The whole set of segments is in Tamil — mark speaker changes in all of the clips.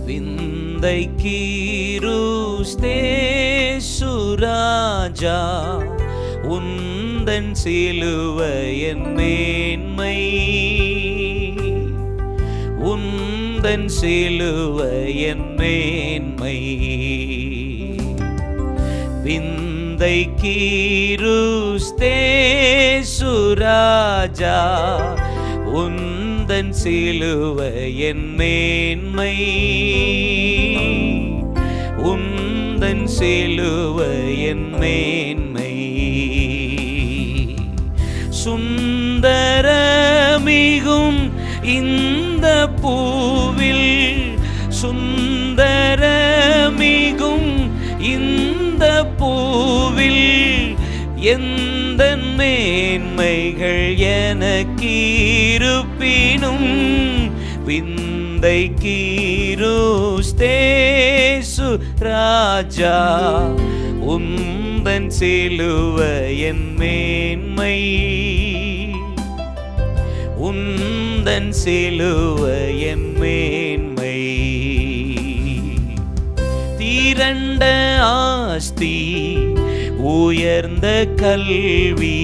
Speaker 1: விந்தை கீருஸ்தேசுராஜா உந்தன் சிலுவையன் மேன்மை உந்தன் சிலுவையன் மேன்மை விந்தை கீருஸ்தேசுராஜா உந்தன் சிலுவையன் மேன்மை உந்தன் சிலுவையன் மேன்மை சுந்தரமிகும் இந்த பூவில் சுந்தரமிகும் இந்த பூவில் எந்த மேன்மைகள் எனக்கிருப்பினும் விந்தை கீருஸ்தேசு ராஜா உந்தன் சிலுவையன் மேன்மை உந்தன் சிலுவையன் மேன்மை தீரண்ட ஆஸ்தி உயர்ந்த கல்வி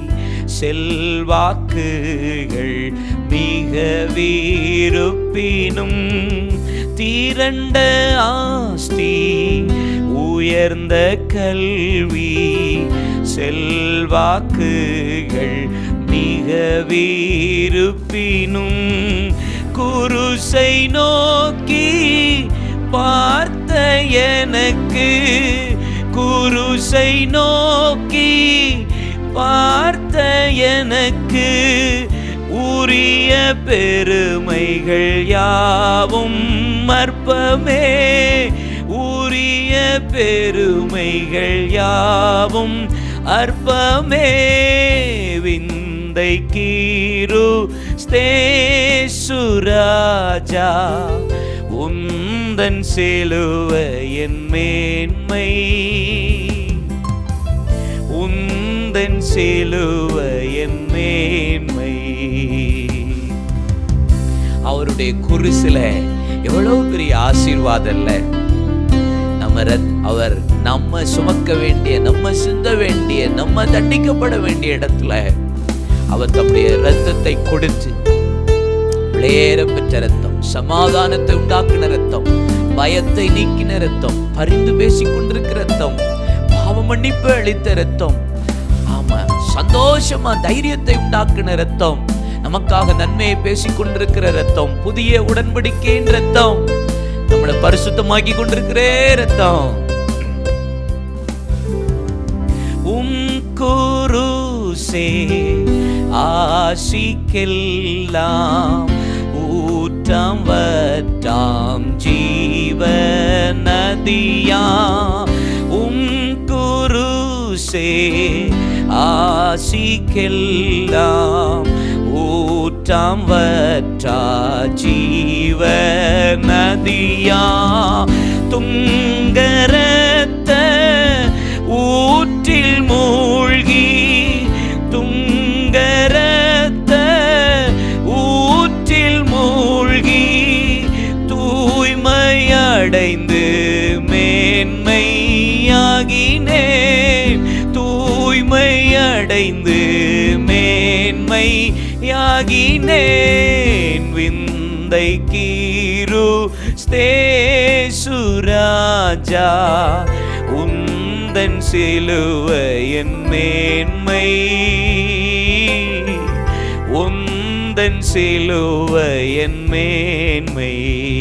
Speaker 1: செல்வாக்குகள் மிக வீருப்பினும் தீரண்ட ஆஸ்தி உயர்ந்த கல்வி செல்வாக்குகள் மிக வீருப்பினும் குருசை நோக்கி பார்த்த எனக்கு குருசை நோக்கி பார்த்த எனக்கு உரிய பெருமைகள் யாவும் அற்பமே உரிய பெருமைகள் யாவும் அற்பமே விந்தை கீரு ஸ்தேசுராஜா உந்தன் சிலுவையன் மேன்மை உந்தன் சிலுவையன் மேன்மை அவருடைய குருசில எவ்வளவு பெரிய ஆசீர்வாதம் இல்ல நம்ம ரத்- அவர் நம்ம சுமக்க வேண்டிய நம்ம சிந்த வேண்டிய நம்ம தண்டிக்கப்பட வேண்டிய இடத்துல அவர் தம்முடைய ரத்தத்தை கொடுத்து விளையேற பெற்ற ரத்தம் சமாதானத்தை உண்டாக்கின ரத்தம் பயத்தை நீக்கின ரத்தம் பரிந்து பேசிக் கொண்டிருக்கிற ரத்தம் பாவ மன்னிப்பு அளித்த ரத்தம் ஆமா சந்தோஷமா தைரியத்தை உண்டாக்கின ரத்தம் நமக்காக நன்மையை பேசிக் கொண்டிருக்கிற ரத்தம் புதிய உடன்படிக்கையின் ரத்தம் நம்மளை பரிசுத்தமாக்கி கொண்டிருக்கிற ரத்தம் உம் குருசே ஆசிக்கெல்லாம் ஊற்றம் வட்டாம் ஜீவ நதியா உம் குருசே ஆசிக்கெல்லாம் ஊற்றம் வற்றா ஜீவ நதியா துங்கரத்த ஊற்றில் மூழ்கி துங்கரத்த ஊற்றில் மூழ்கி தூய்மையடைந்து மேன்மையாகினேன் தூய்மையடைந்து மேன்மையாகினேன் விந்தை கீரு ஸ்தேசுராஜா உந்தன் சிலுவையன் மேன்மை உந்தன் சிலுவையன் மேன்மை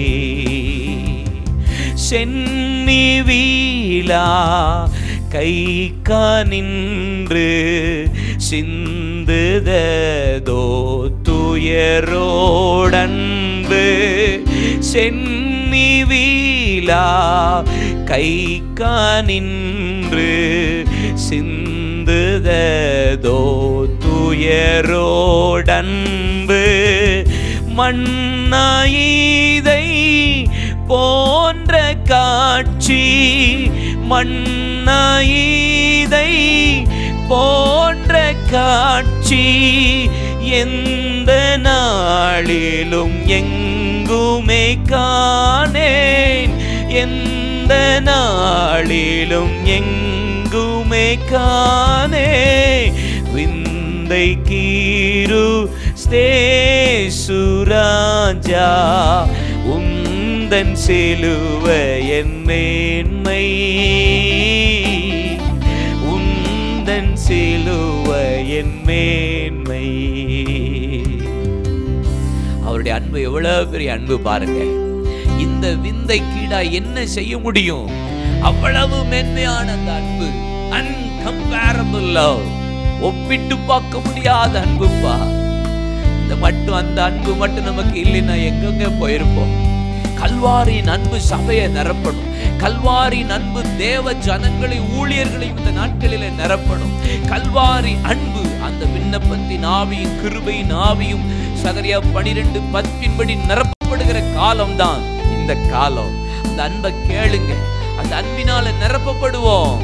Speaker 1: சென்னி வீலா கை நின்று சிந்துததோ துயரோடன்பு சென்னி வீலா கை நின்று சிந்துததோ துயரோடன்பு மண்ணாயிதை போன்ற காட்சி மண்ணாயிதை போன்ற காட்சி எந்த நாளிலும் எங்க எங்குமே காணேன் எந்த நாளிலும் எங்குமே காணே விந்தை கீரு ஸ்தேசுராஜா உந்தன் சிலுவையன் மேன்மை உந்தன் சிலுவையன் மேன்மை அவருடைய அன்பு எவ்வளவு பெரிய அன்பு பாருங்க இந்த விந்தை கீழா என்ன செய்ய முடியும் அவ்வளவு மென்மையான அந்த அன்பு அன்கம்பேரபிள் லவ் ஒப்பிட்டு பார்க்க முடியாத அன்புப்பா இந்த மட்டும் அந்த அன்பு மட்டும் நமக்கு இல்லைன்னா எங்கெங்க போயிருப்போம் கல்வாரியின் அன்பு சபையை நிரப்பணும் கல்வாரியின் அன்பு தேவ ஜனங்களை ஊழியர்களையும் இந்த நாட்களிலே நிரப்பணும் கல்வாரி அன்பு அந்த விண்ணப்பத்தின் ஆவியும் கிருபையின் ஆவியும் சகரியா பனிரெண்டு பத்தின்படி நிரப்பப்படுகிற காலம்தான் இந்த காலம் அந்த அன்பை கேளுங்க அந்த அன்பினால நிரப்பப்படுவோம்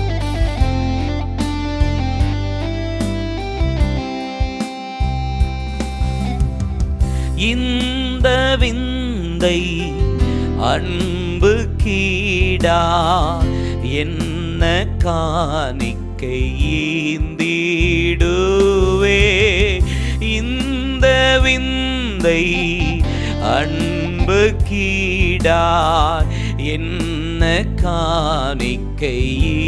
Speaker 1: இந்த விந்தை அன்பு கீடா என்ன காணிக்கை ஈந்திடுவே இந்த விந்தை அன்பு கீடா என்ன காணிக்கை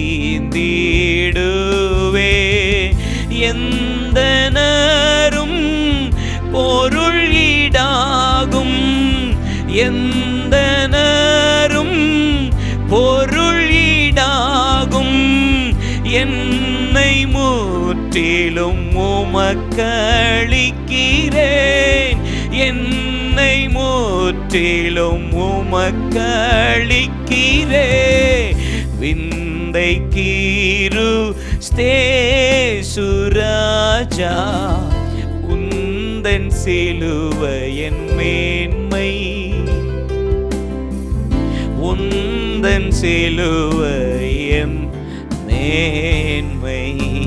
Speaker 1: ஈந்திடுவே எந்த நரும் பொருள் ஈடாகும் எந்த நரும் பொருள் ஈடாகும் என்னை முற்றிலும் உமக்களிக்கிறேன் என்னை முற்றிலும் உமக்களிக்கிறே விந்தை கீரு ஸ்தேசுராஜா உந்தன் சிலுவையன் மேன்மை உந்தன் சிலுவையன் மேன்மை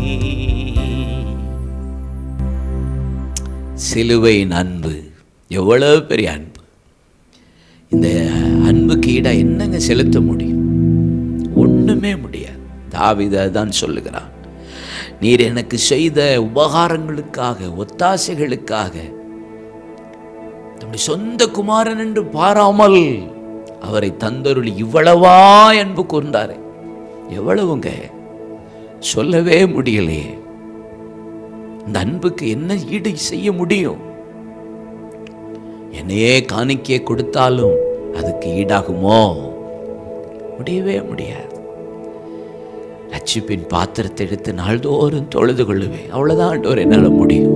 Speaker 1: சிலுவையின் அன்பு எவ்வளவு பெரிய அன்பு இந்த அன்புக்கு ஈடா என்னங்க செலுத்த முடியும் ஒண்ணுமே முடியாது தாவித தான் சொல்லுகிறான் நீர் எனக்கு செய்த உபகாரங்களுக்காக ஒத்தாசைகளுக்காக தம்முடைய சொந்த குமாரன் என்று பாராமல் அவரை தந்தருளி இவ்வளவா அன்பு கூர்ந்தாரே எவ்வளவுங்க சொல்லவே முடியலையே இந்த அன்புக்கு என்ன ஈடு செய்ய முடியும் என்னையே காணிக்கையை கொடுத்தாலும் அதுக்கு ஈடாகுமோ முடியவே முடியாது ரட்சிப்பின் பாத்திரத்தை எடுத்து நாள்தோறும் தொழுது கொள்ளுவேன் அவ்வளவுதான் ஆண்டவர் என்னால முடியும்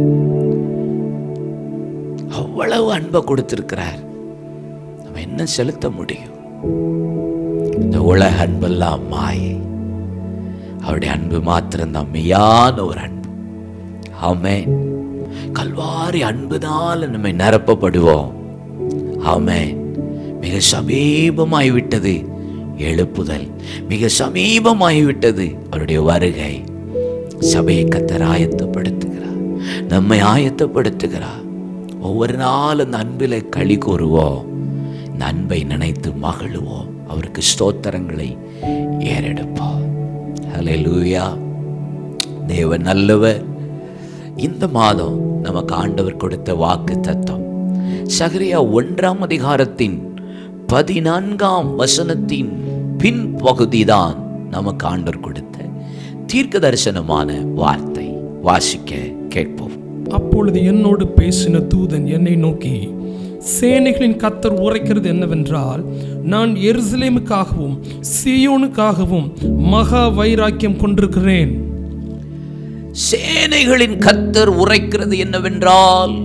Speaker 1: அவ்வளவு அன்பை கொடுத்திருக்கிறார் நம்ம என்ன செலுத்த முடியும் இந்த உலக அன்பெல்லாம் மாயை அவருடைய அன்பு மாத்திரம்தான் மெய்யான ஒரு அன்பு ஆமென் கல்வாரி அன்புனால நம்மை நிரப்பப்படுவோம் ஆமென் மிக சமீபமாய் விட்டது எழுப்புதல் மிக சமீபமாய் விட்டது அவருடைய வருகை சபையை கத்தர் ஆயத்தப்படுத்துகிறார் நம்மை ஆயத்தப்படுத்துகிறார் ஒவ்வொரு நாளும் இந்த அன்பில் களி கூறுவோம் இந்த அன்பை நினைத்து மகிழுவோம் அவருக்கு ஸ்தோத்திரங்களை ஏறெடுப்போம் ஹalleluya தேவன் நல்லவர் இந்த மாதம் நமக்கு ஆண்டவர் கொடுத்த வாக்கு தத்தம் சகரியா ஒன்றாம் அதிகாரத்தின் பதினான்காம் வசனத்தின் பின்பகுதிதான் நமக்கு ஆண்டவர் கொடுத்த தீர்க்க தரிசனமான வார்த்தை வாசிக்க கேட்போம்
Speaker 2: அப்பொழுது என்னோடு பேசின தூதன் என்னை நோக்கி சேனைகளின் கத்தர் உரைக்கிறது என்னவென்றால் நான் எருசலேமுக்காகவும் சீயோனுக்காகவும் மகா வைராக்கியம் கொண்டிருக்கிறேன்
Speaker 1: சேனைகளின் கத்தர் உரைக்கிறது என்னவென்றால்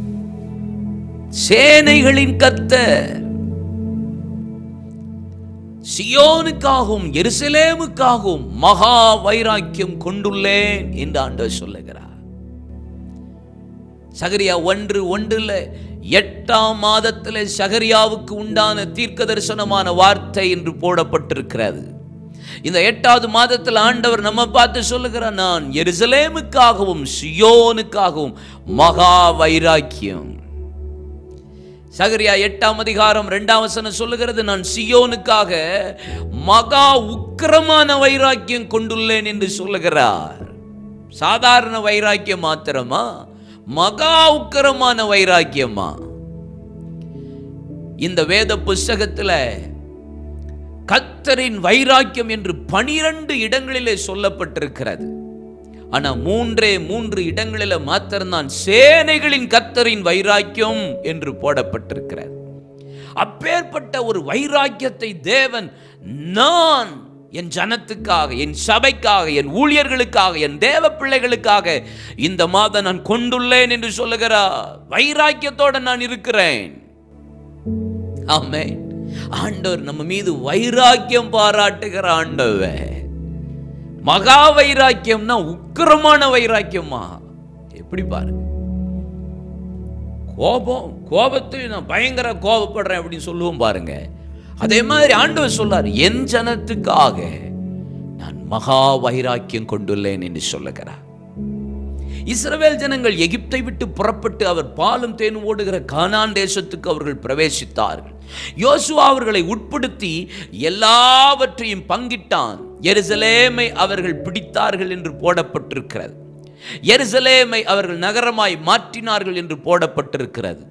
Speaker 1: சேனைகளின் கத்தர் சியோனுக்காகவும் எருசலேமுக்காகவும் மகா வைராக்கியம் கொண்டுள்ளேன் என்று ஆண்டவர் சொல்லுகிறார் சகரியா ஒன்று ஒன்றுல எட்டாம் மாதத்தில் சகரியாவுக்கு உண்டான தீர்க்க தரிசனமான வார்த்தை என்று போடப்பட்டிருக்கிறது இந்த எட்டாவது மாதத்தில் ஆண்டவர் நம்ம பார்த்து சொல்லுகிறார் நான் எருசலேமுக்காகவும் சியோனுக்காகவும் மகா வைராக்கியம் சகரியா எட்டாம் அதிகாரம் இரண்டாம் வசனம் சொல்லுகிறது நான் சியோனுக்காக மகா உக்கிரமான வைராக்கியம் கொண்டுள்ளேன் என்று சொல்லுகிறார் சாதாரண வைராக்கியம் மாத்திரமா மகா உக்கிரமான வைராக்கியமா இந்த வேத புஸ்தகத்துல கத்தரின் வைராக்கியம் என்று பனிரெண்டு இடங்களிலே சொல்லப்பட்டிருக்கிறது ஆனா மூன்றே மூன்று இடங்களில மாத்திரம்தான் சேனைகளின் கத்தரின் வைராக்கியம் என்று போடப்பட்டிருக்கிறது அப்பேற்பட்ட ஒரு வைராக்கியத்தை தேவன் நான் என் ஜனத்துக்காக என் சபைக்காக என் ஊழியர்களுக்காக என் தேவ பிள்ளைகளுக்காக இந்த மாதம் நான் கொண்டுள்ளேன் என்று சொல்லுகிறார் வைராக்கியத்தோட நான் இருக்கிறேன் ஆமே ஆண்டவர் நம்ம மீது வைராக்கியம் பாராட்டுகிற ஆண்டவர் மகா வைராக்கியம்னா உக்கிரமான வைராக்கியமா எப்படி பாருங்க கோபம் கோபத்தில் நான் பயங்கர கோபப்படுறேன் அப்படின்னு சொல்லுவோம் பாருங்க அதே மாதிரி ஆண்டவர் சொல்றார் என் ஜனத்துக்காக நான் மகா வைராக்கியம் கொண்டுள்ளேன் என்று சொல்லுகிறார் இஸ்ரவேல் ஜனங்கள் எகிப்தை விட்டு புறப்பட்டு அவர் பாலும் தேனும் ஓடுகிற கானான் தேசத்துக்கு அவர்கள் பிரவேசித்தார்கள் யோசுவா அவர்களை உட்படுத்தி எல்லாவற்றையும் பங்கிட்டான் எருசலேமை அவர்கள் பிடித்தார்கள் என்று போடப்பட்டிருக்கிறது எருசலேமை அவர்கள் நகரமாய் மாற்றினார்கள் என்று போடப்பட்டிருக்கிறது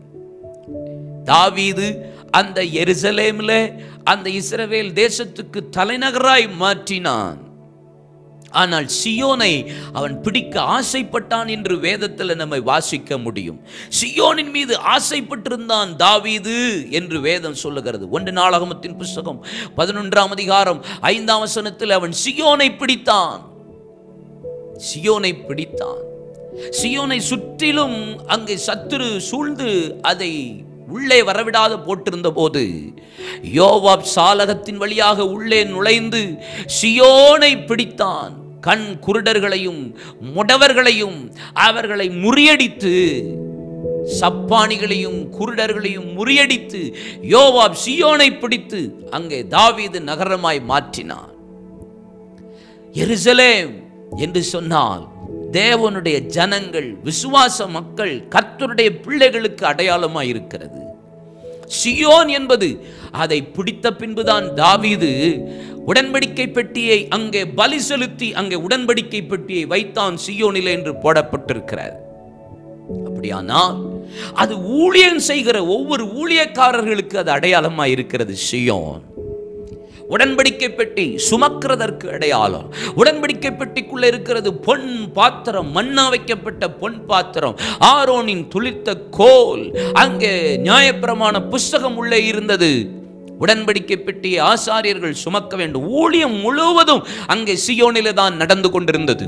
Speaker 1: தாவீது அந்த எருசலேமில் அந்த இஸ்ரவேல் தேசத்துக்கு தலைநகராய் மாற்றினான் ஆனால் சியோனை அவன் பிடிக்க ஆசைப்பட்டான் என்று வேதத்தில் நம்மை வாசிக்க முடியும் சியோனின் மீது ஆசைப்பட்டிருந்தான் தாவீது என்று வேதம் சொல்லுகிறது ஒன்று நாளாகமத்தின் புஸ்தகம் பதினொன்றாம் அதிகாரம் ஐந்தாம் வசனத்தில் அவன் சியோனை பிடித்தான் சியோனை பிடித்தான் சியோனை சுற்றிலும் அங்கே சத்துரு சூழ்ந்து அதை உள்ளே வரவிடாத போட்டிருந்த போது யோவாப் சாலகத்தின் வழியாக உள்ளே நுழைந்து சியோனை பிடித்தான் கண் குருடர்களையும் முடவர்களையும் அவர்களை முறியடித்து சப்பானிகளையும் குருடர்களையும் முறியடித்து யோவாப் சியோனை பிடித்து அங்கே தாவீது நகரமாய் மாற்றினான் எருசலேம் என்று சொன்னால் தேவனுடைய ஜனங்கள் விசுவாச மக்கள் கர்த்தருடைய பிள்ளைகளுக்கு அடையாளமாய் இருக்கிறது சியோன் என்பது அதை பிடித்த பின்புதான் தாவீது உடன்படிக்கை பெட்டியை அங்கே பலி செலுத்தி அங்கே உடன்படிக்கை பெட்டியை வைத்தான் சியோனில் என்று போடப்பட்டிருக்கிறது அப்படியானால் அது ஊழியம் செய்கிற ஒவ்வொரு ஊழியக்காரர்களுக்கு அது அடையாளமாய் இருக்கிறது சியோன் உடன்படிக்கை பெட்டி சுமக்கிறதற்கு அடையாளம் உடன்படிக்கை பெட்டிக்குள்ள இருக்கிறது பொன் பாத்திரம் மண்ணா வைக்கப்பட்ட பொன் பாத்திரம் ஆரோனின் துளித்த கோல் அங்கே நியாயப்பிரமாண புஸ்தகம் உள்ளே இருந்தது உடன்படிக்கை பெட்டியை ஆசாரியர்கள் சுமக்க வேண்டும் ஊழியம் முழுவதும் அங்கே சியோனிலே தான் நடந்து கொண்டிருந்தது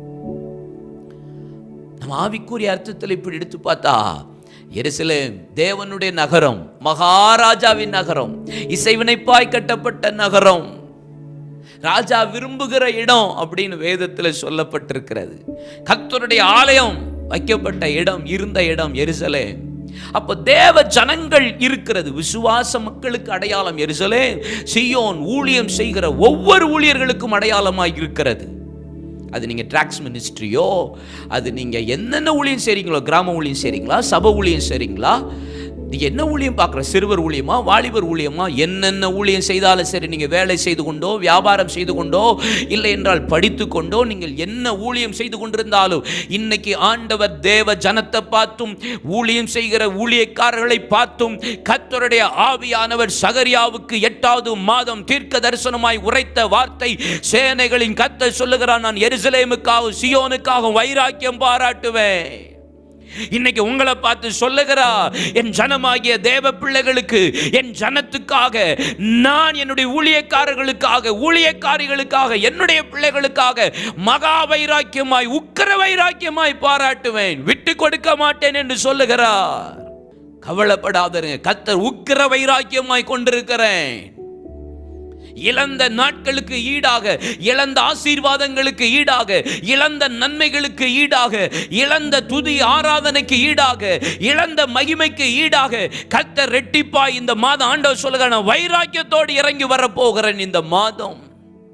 Speaker 1: நம்ம ஆவிக்குரிய அர்த்தத்தில் இப்படி எடுத்து பார்த்தா எருசலேம் தேவனுடைய நகரம் மகாராஜாவின் நகரம் இசைவினைப்பாய் கட்டப்பட்ட நகரம் ராஜா விரும்புகிற இடம் அப்படின்னு வேதத்தில் சொல்லப்பட்டிருக்கிறது கர்த்தருடைய ஆலயம் வைக்கப்பட்ட இடம் இருந்த இடம் எருசலேம் அப்போ தேவ ஜனங்கள் இருக்கிறது விசுவாச மக்களுக்கு அடையாளம் எருசலேம் சியோன் ஊழியம் செய்கிற ஒவ்வொரு ஊழியர்களுக்கும் அடையாளமாய் இருக்கிறது அது நீங்கள் ட்ராக்ஸ் மினிஸ்ட்ரியோ அது நீங்கள் என்னென்ன ஊழியம் செய்கிறீங்களோ கிராம ஊழியம் செய்கிறீங்களா சபை ஊழியம் செய்கிறீங்களா நீங்கள் என்ன ஊழியம் பார்க்குற சிறுவர் ஊழியமா வாலிபர் ஊழியமா என்னென்ன ஊழியம் செய்தாலும் சரி நீங்கள் வேலை செய்து கொண்டோ வியாபாரம் செய்து கொண்டோ இல்லை என்றால் படித்து கொண்டோ நீங்கள் என்ன ஊழியம் செய்து கொண்டிருந்தாலும் இன்னைக்கு ஆண்டவர் தேவ ஜனத்தை பார்த்தும் ஊழியம் செய்கிற ஊழியக்காரர்களை பார்த்தும் கர்த்தருடைய ஆவியானவர் சகரியாவுக்கு எட்டாவது மாதம் தீர்க்க தரிசனமாய் உரைத்த வார்த்தை சேனைகளின் கர்த்தர் சொல்லுகிறான் நான் எருசலேமுக்காகவும் சியோனுக்காகவும் வைராக்கியம் பாராட்டுவேன் இன்னைக்கு உங்களை பார்த்து சொல்லுகிறா என் ஜனமாகிய தேவ பிள்ளைகளுக்கு என் ஜனத்துக்காக நான் என்னுடைய ஊழியக்காரர்களுக்காக ஊழியக்காரிகளுக்காக என்னுடைய பிள்ளைகளுக்காக மகா வைராக்கியமாய் உக்கர வைராக்கியமாய் பாராட்டுவேன் விட்டு கொடுக்க மாட்டேன் என்று சொல்லுகிறார் கவலைப்படாதருங்க கத்தர் உக்கிர வைராக்கியமாய் கொண்டிருக்கிறேன் இழந்த நாட்களுக்கு ஈடாக இழந்த ஆசீர்வாதங்களுக்கு ஈடாக இழந்த நன்மைகளுக்கு ஈடாக இழந்த துதி ஆராதனைக்கு ஈடாக இழந்த மகிமைக்கு ஈடாக கர்த்தர் ரெட்டிப்பாய் இந்த மாதம் ஆண்டவர் சொல்லுங்க நான் வைராக்கியத்தோடு இறங்கி வரப்போகிறேன் இந்த மாதம்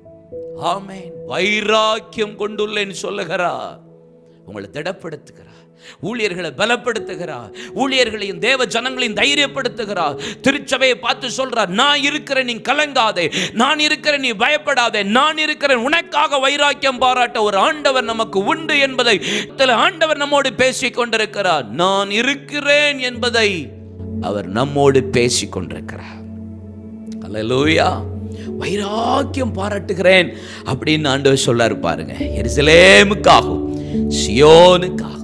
Speaker 1: ஆமென் வைராக்கியம் கொண்டுள்ளேன்னு சொல்லுகிறார் உங்களை திடப்படுத்துகிறார் ஊழியர்களை பலப்படுத்துகிறார் ஊழியர்களையும் தேவ ஜனங்களையும் தைரியப்படுத்துகிறார் திருச்சபையை பார்த்து சொல்றார் நான் இருக்கிறேன் நீ கலங்காதே நான் இருக்கிறேன் நீ பயப்படாதே நான் இருக்கிறேன் உனக்காக வைராக்கியம் பாராட்ட ஒரு ஆண்டவர் நமக்கு உண்டு என்பதை இதில் ஆண்டவர் நம்மோடு பேசிக் கொண்டிருக்கிறார் நான் இருக்கிறேன் என்பதை அவர் நம்மோடு பேசிக் கொண்டிருக்கிறார் அல்லேலூயா வைராக்கியம் பாராட்டுகிறேன் அப்படின்னு ஆண்டவர் சொல்லாரு பாருங்க எருசலேமுக்காகவும் சியோனுக்காகவும்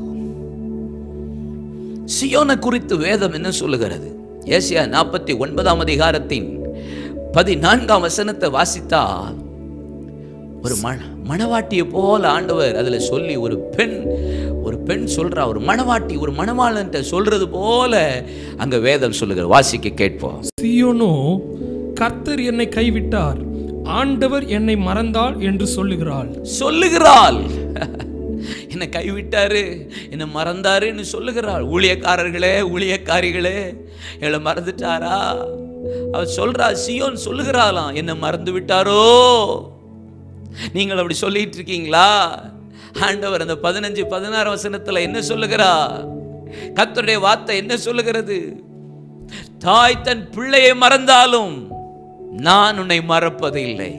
Speaker 1: சியோனை குறித்து வேதம் என்ன சொல்லுகிறது ஏசியா நாற்பத்தி ஒன்பதாம் அதிகாரத்தின் பதினான்காம் வசனத்தை வாசித்தால் ஒரு மண மணவாட்டியை போல ஆண்டவர் அதுல சொல்லி ஒரு பெண் ஒரு பெண் சொல்றா ஒரு மணவாட்டி ஒரு மணவாளன்ட்ட சொல்றது போல அங்க வேதம் சொல்லுகிற வாசிக்க கேட்போம்
Speaker 2: சீயோனோ கர்த்தர் என்னை கைவிட்டார் ஆண்டவர் என்னை மறந்தாள் என்று சொல்லுகிறாள்
Speaker 1: சொல்லுகிறாள் என்னை கைவிட்டாரு என்னை மறந்தாருன்னு சொல்லுகிறாள் ஊழியக்காரர்களே ஊழியக்காரிகளே என்னை மறந்துட்டாரா அவர் சொல்றா சியோன் சொல்லுகிறாளாம் என்னை மறந்து விட்டாரோ நீங்கள் அப்படி சொல்லிட்டு இருக்கீங்களா ஆண்டவர் அந்த பதினஞ்சு பதினாறு வசனத்துல என்ன சொல்லுகிறா கர்த்தருடைய வார்த்தை என்ன சொல்லுகிறது தாய் தன் பிள்ளையை மறந்தாலும் நான் உன்னை மறப்பதில்லை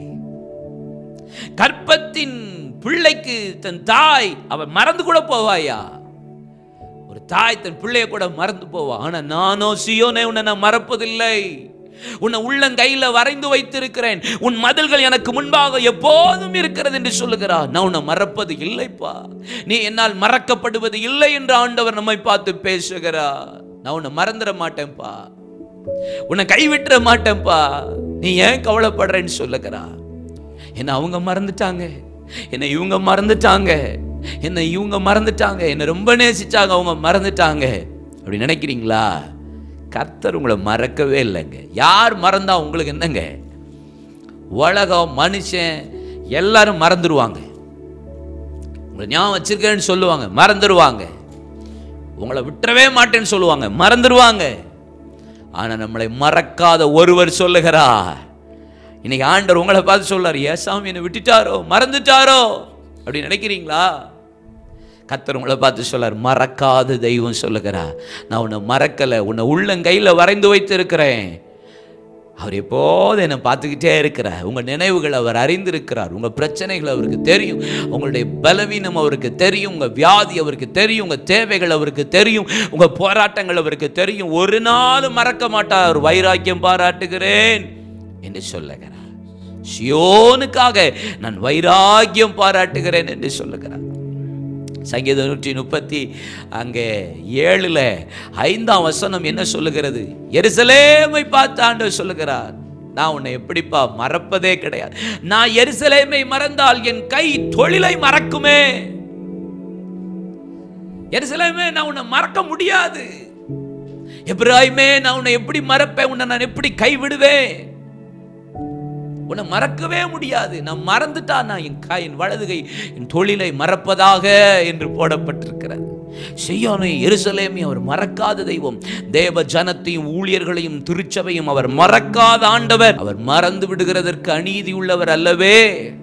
Speaker 1: கற்பத்தின் பிள்ளைக்கு தன் தாய் அவன் மறந்து கூட போவாயா ஒரு தாய் தன் பிள்ளைய கூட மறந்து போவா ஆனா நானோ சியோனே உன்னை நான் மறப்பதில்லை உன்னை உள்ளங்கையில வரைந்து வைத்திருக்கிறேன் உன் மதில்கள் எனக்கு முன்பாக எப்போதும் இருக்கிறது என்று சொல்லுகிறார் நான் உன்னை மறப்பது இல்லைப்பா நீ என்னால் மறக்கப்படுவது இல்லை என்று ஆண்டவர் நம்மை பார்த்து பேசுகிறார் நான் உன்னை மறந்துட மாட்டேன்ப்பா உன்னை கைவிட்டுற மாட்டேன்ப்பா நீ ஏன் கவலைப்படுறேன்னு சொல்லுகிறா என்ன அவங்க மறந்துட்டாங்க என்னை இவங்க மறந்துட்டாங்க என்னை இவங்க மறந்துட்டாங்க என்னை ரொம்ப நேசிச்சாங்க அவங்க மறந்துட்டாங்க அப்படி நினைக்கிறீங்களா கர்த்தர் உங்களை மறக்கவே இல்லைங்க யார் மறந்தா உங்களுக்கு என்னங்க உலகம் மனுஷன் எல்லாரும் மறந்துடுவாங்க உங்களை ஞாபகம் வச்சிருக்கேன்னு சொல்லுவாங்க மறந்துடுவாங்க உங்களை விட்டுறவே மாட்டேன்னு சொல்லுவாங்க மறந்துடுவாங்க ஆனா நம்மளை மறக்காத ஒருவர் சொல்லுகிறார் இன்னைக்கு ஆண்டவர் உங்களை பார்த்து சொல்றாரு ஏசாமி என்னை விட்டுட்டாரோ மறந்துட்டாரோ அப்படி நினைக்கிறீங்களா கத்தர் உங்களை பார்த்து சொல்லார் மறக்காத தெய்வம் சொல்லுகிறா நான் உன்னை மறக்கலை உன்னை உள்ளங்கையில் வரைந்து வைத்திருக்கிறேன் அவர் எப்போதும் என்னை பார்த்துக்கிட்டே இருக்கிறார் உங்கள் நினைவுகள் அவர் அறிந்திருக்கிறார் உங்கள் பிரச்சனைகள் அவருக்கு தெரியும் உங்களுடைய பலவீனம் அவருக்கு தெரியும் உங்கள் வியாதி அவருக்கு தெரியும் உங்கள் தேவைகள் அவருக்கு தெரியும் உங்கள் போராட்டங்கள் அவருக்கு தெரியும் ஒரு நாளும் மறக்க மாட்டார் வைராக்கியம் பாராட்டுகிறேன் என்று சொல்லுகிறார் சியோனுக்காக நான் வைராக்கியம் பாராட்டுகிறேன் என்று சொல்லுகிறார் சங்கீதம் நூற்றி முப்பத்தி அங்கே ஏழுல ஐந்தாம் வசனம் என்ன சொல்லுகிறது எருசலேமை பார்த்து ஆண்டவர் சொல்லுகிறார் நான் உன்னை எப்படிப்பா மறப்பதே கிடையாது நான் எருசலேமை மறந்தால் என் கை தொழிலை மறக்குமே எருசலேமே நான் உன்னை மறக்க முடியாது எப்ராஹிமே நான் உன்னை எப்படி மறப்பேன் உன்னை நான் எப்படி கைவிடுவேன் உன்னை மறக்கவே முடியாது நான் மறந்துட்டா நான் என் கை என் வலதுகை என் தொழிலை மறப்பதாக என்று போடப்பட்டிருக்கிறது செய்யானை எருசலேமை அவர் மறக்காத தெய்வம் தேவ ஜனத்தையும் ஊழியர்களையும் திருச்சபையும் அவர் மறக்காத ஆண்டவர் அவர் மறந்து விடுகிறதற்கு அநீதி உள்ளவர் அல்லவே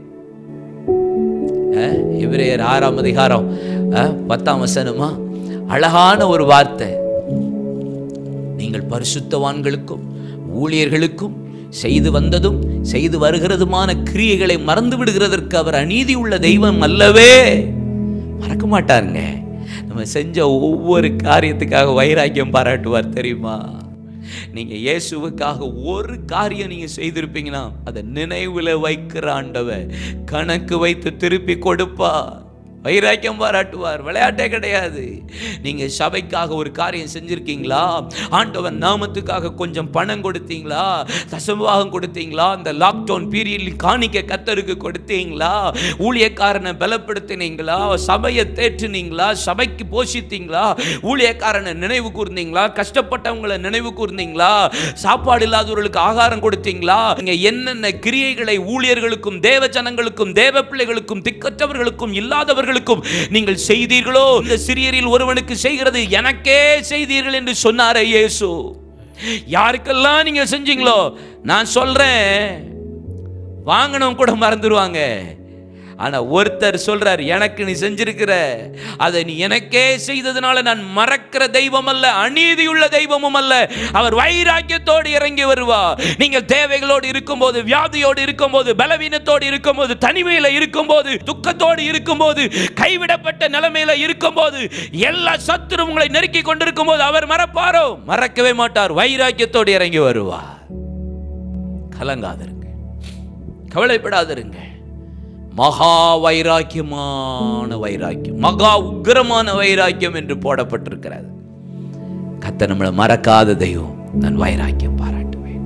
Speaker 1: அஹ், எபிரேயர் ஆறாம் அதிகாரம் அஹ், பத்தாம் வசனமா அழகான ஒரு வார்த்தை நீங்கள் பரிசுத்தவான்களுக்கும் ஊழியர்களுக்கும் செய்து வந்ததும் செய்து வருகிறதுமான கிரியைகளை மறந்து விடுகிறதற்கு அவர் அநீதி உள்ள தெய்வம் அல்லவே மறக்க மாட்டாருங்க நம்ம செஞ்ச ஒவ்வொரு காரியத்துக்காக வைராக்கியம் பாராட்டுவார் தெரியுமா நீங்க இயேசுவுக்காக ஒரு காரியம் நீங்க செய்திருப்பீங்கன்னா அதை நினைவுல வைக்கிற ஆண்டவர் கணக்கு வைத்து திருப்பி கொடுப்பா வைராக்கியம் பாராட்டுவார் விளையாட்டே கிடையாது நீங்க சபைக்காக ஒரு காரியம் செஞ்சிருக்கீங்களா ஆண்டவன் நாமத்துக்காக கொஞ்சம் பணம் கொடுத்தீங்களா தசமபாகம் கொடுத்தீங்களா அந்த லாக்டவுன் பீரியட்ல காணிக்க கத்தருக்கு கொடுத்தீங்களா ஊழியக்காரனை பலப்படுத்தினீங்களா சபையை தேற்றுனீங்களா சபைக்கு போஷித்தீங்களா ஊழியக்காரனை நினைவு கூர்ந்தீங்களா கஷ்டப்பட்டவங்களை நினைவு கூர்ந்தீங்களா சாப்பாடு இல்லாதவர்களுக்கு ஆகாரம் கொடுத்தீங்களா நீங்க என்னென்ன கிரியைகளை ஊழியர்களுக்கும் தேவ ஜனங்களுக்கும் தேவ பிள்ளைகளுக்கும் திக்கற்றவர்களுக்கும் இல்லாதவர்களுக்கும் நீங்கள் செய்தீர்களோ இந்த சிறியரில் ஒருவனுக்கு செய்கிறது எனக்கே செய்தீர்கள் என்று சொன்னாரே இயேசு யாருக்கெல்லாம் நீங்க செஞ்சீங்களோ நான் சொல்றேன் வாங்கினவங்க கூட மறந்துடுவாங்க ஆனா ஒருத்தர் சொல்றார் எனக்கு நீ செஞ்சிருக்கிற அதை நீ எனக்கே செய்ததுனால நான் மறக்கிற தெய்வம் அல்ல அநீதியுள்ள தெய்வமும் அல்ல அவர் வைராக்கியத்தோடு இறங்கி வருவார் நீங்கள் தேவைகளோடு இருக்கும்போது வியாதியோடு இருக்கும்போது பலவீனத்தோடு இருக்கும்போது தனிமையில இருக்கும்போது துக்கத்தோடு இருக்கும்போது கைவிடப்பட்ட நிலைமையில இருக்கும்போது எல்லா சத்துரு உங்களை நெருக்கி கொண்டிருக்கும் போது அவர் மறப்பாரோ மறக்கவே மாட்டார் வைராக்கியத்தோடு இறங்கி வருவார் கலங்காதிருங்க கவலைப்படாதிருங்க மகா வைராக்கியமான வைராக்கியம் மகா உக்கிரமான வைராக்கியம் என்று போடப்பட்டிருக்கிறது கத்த நம்மளை மறக்காத தெய்வம் நான் வைராக்கியம் பாராட்டுவேன்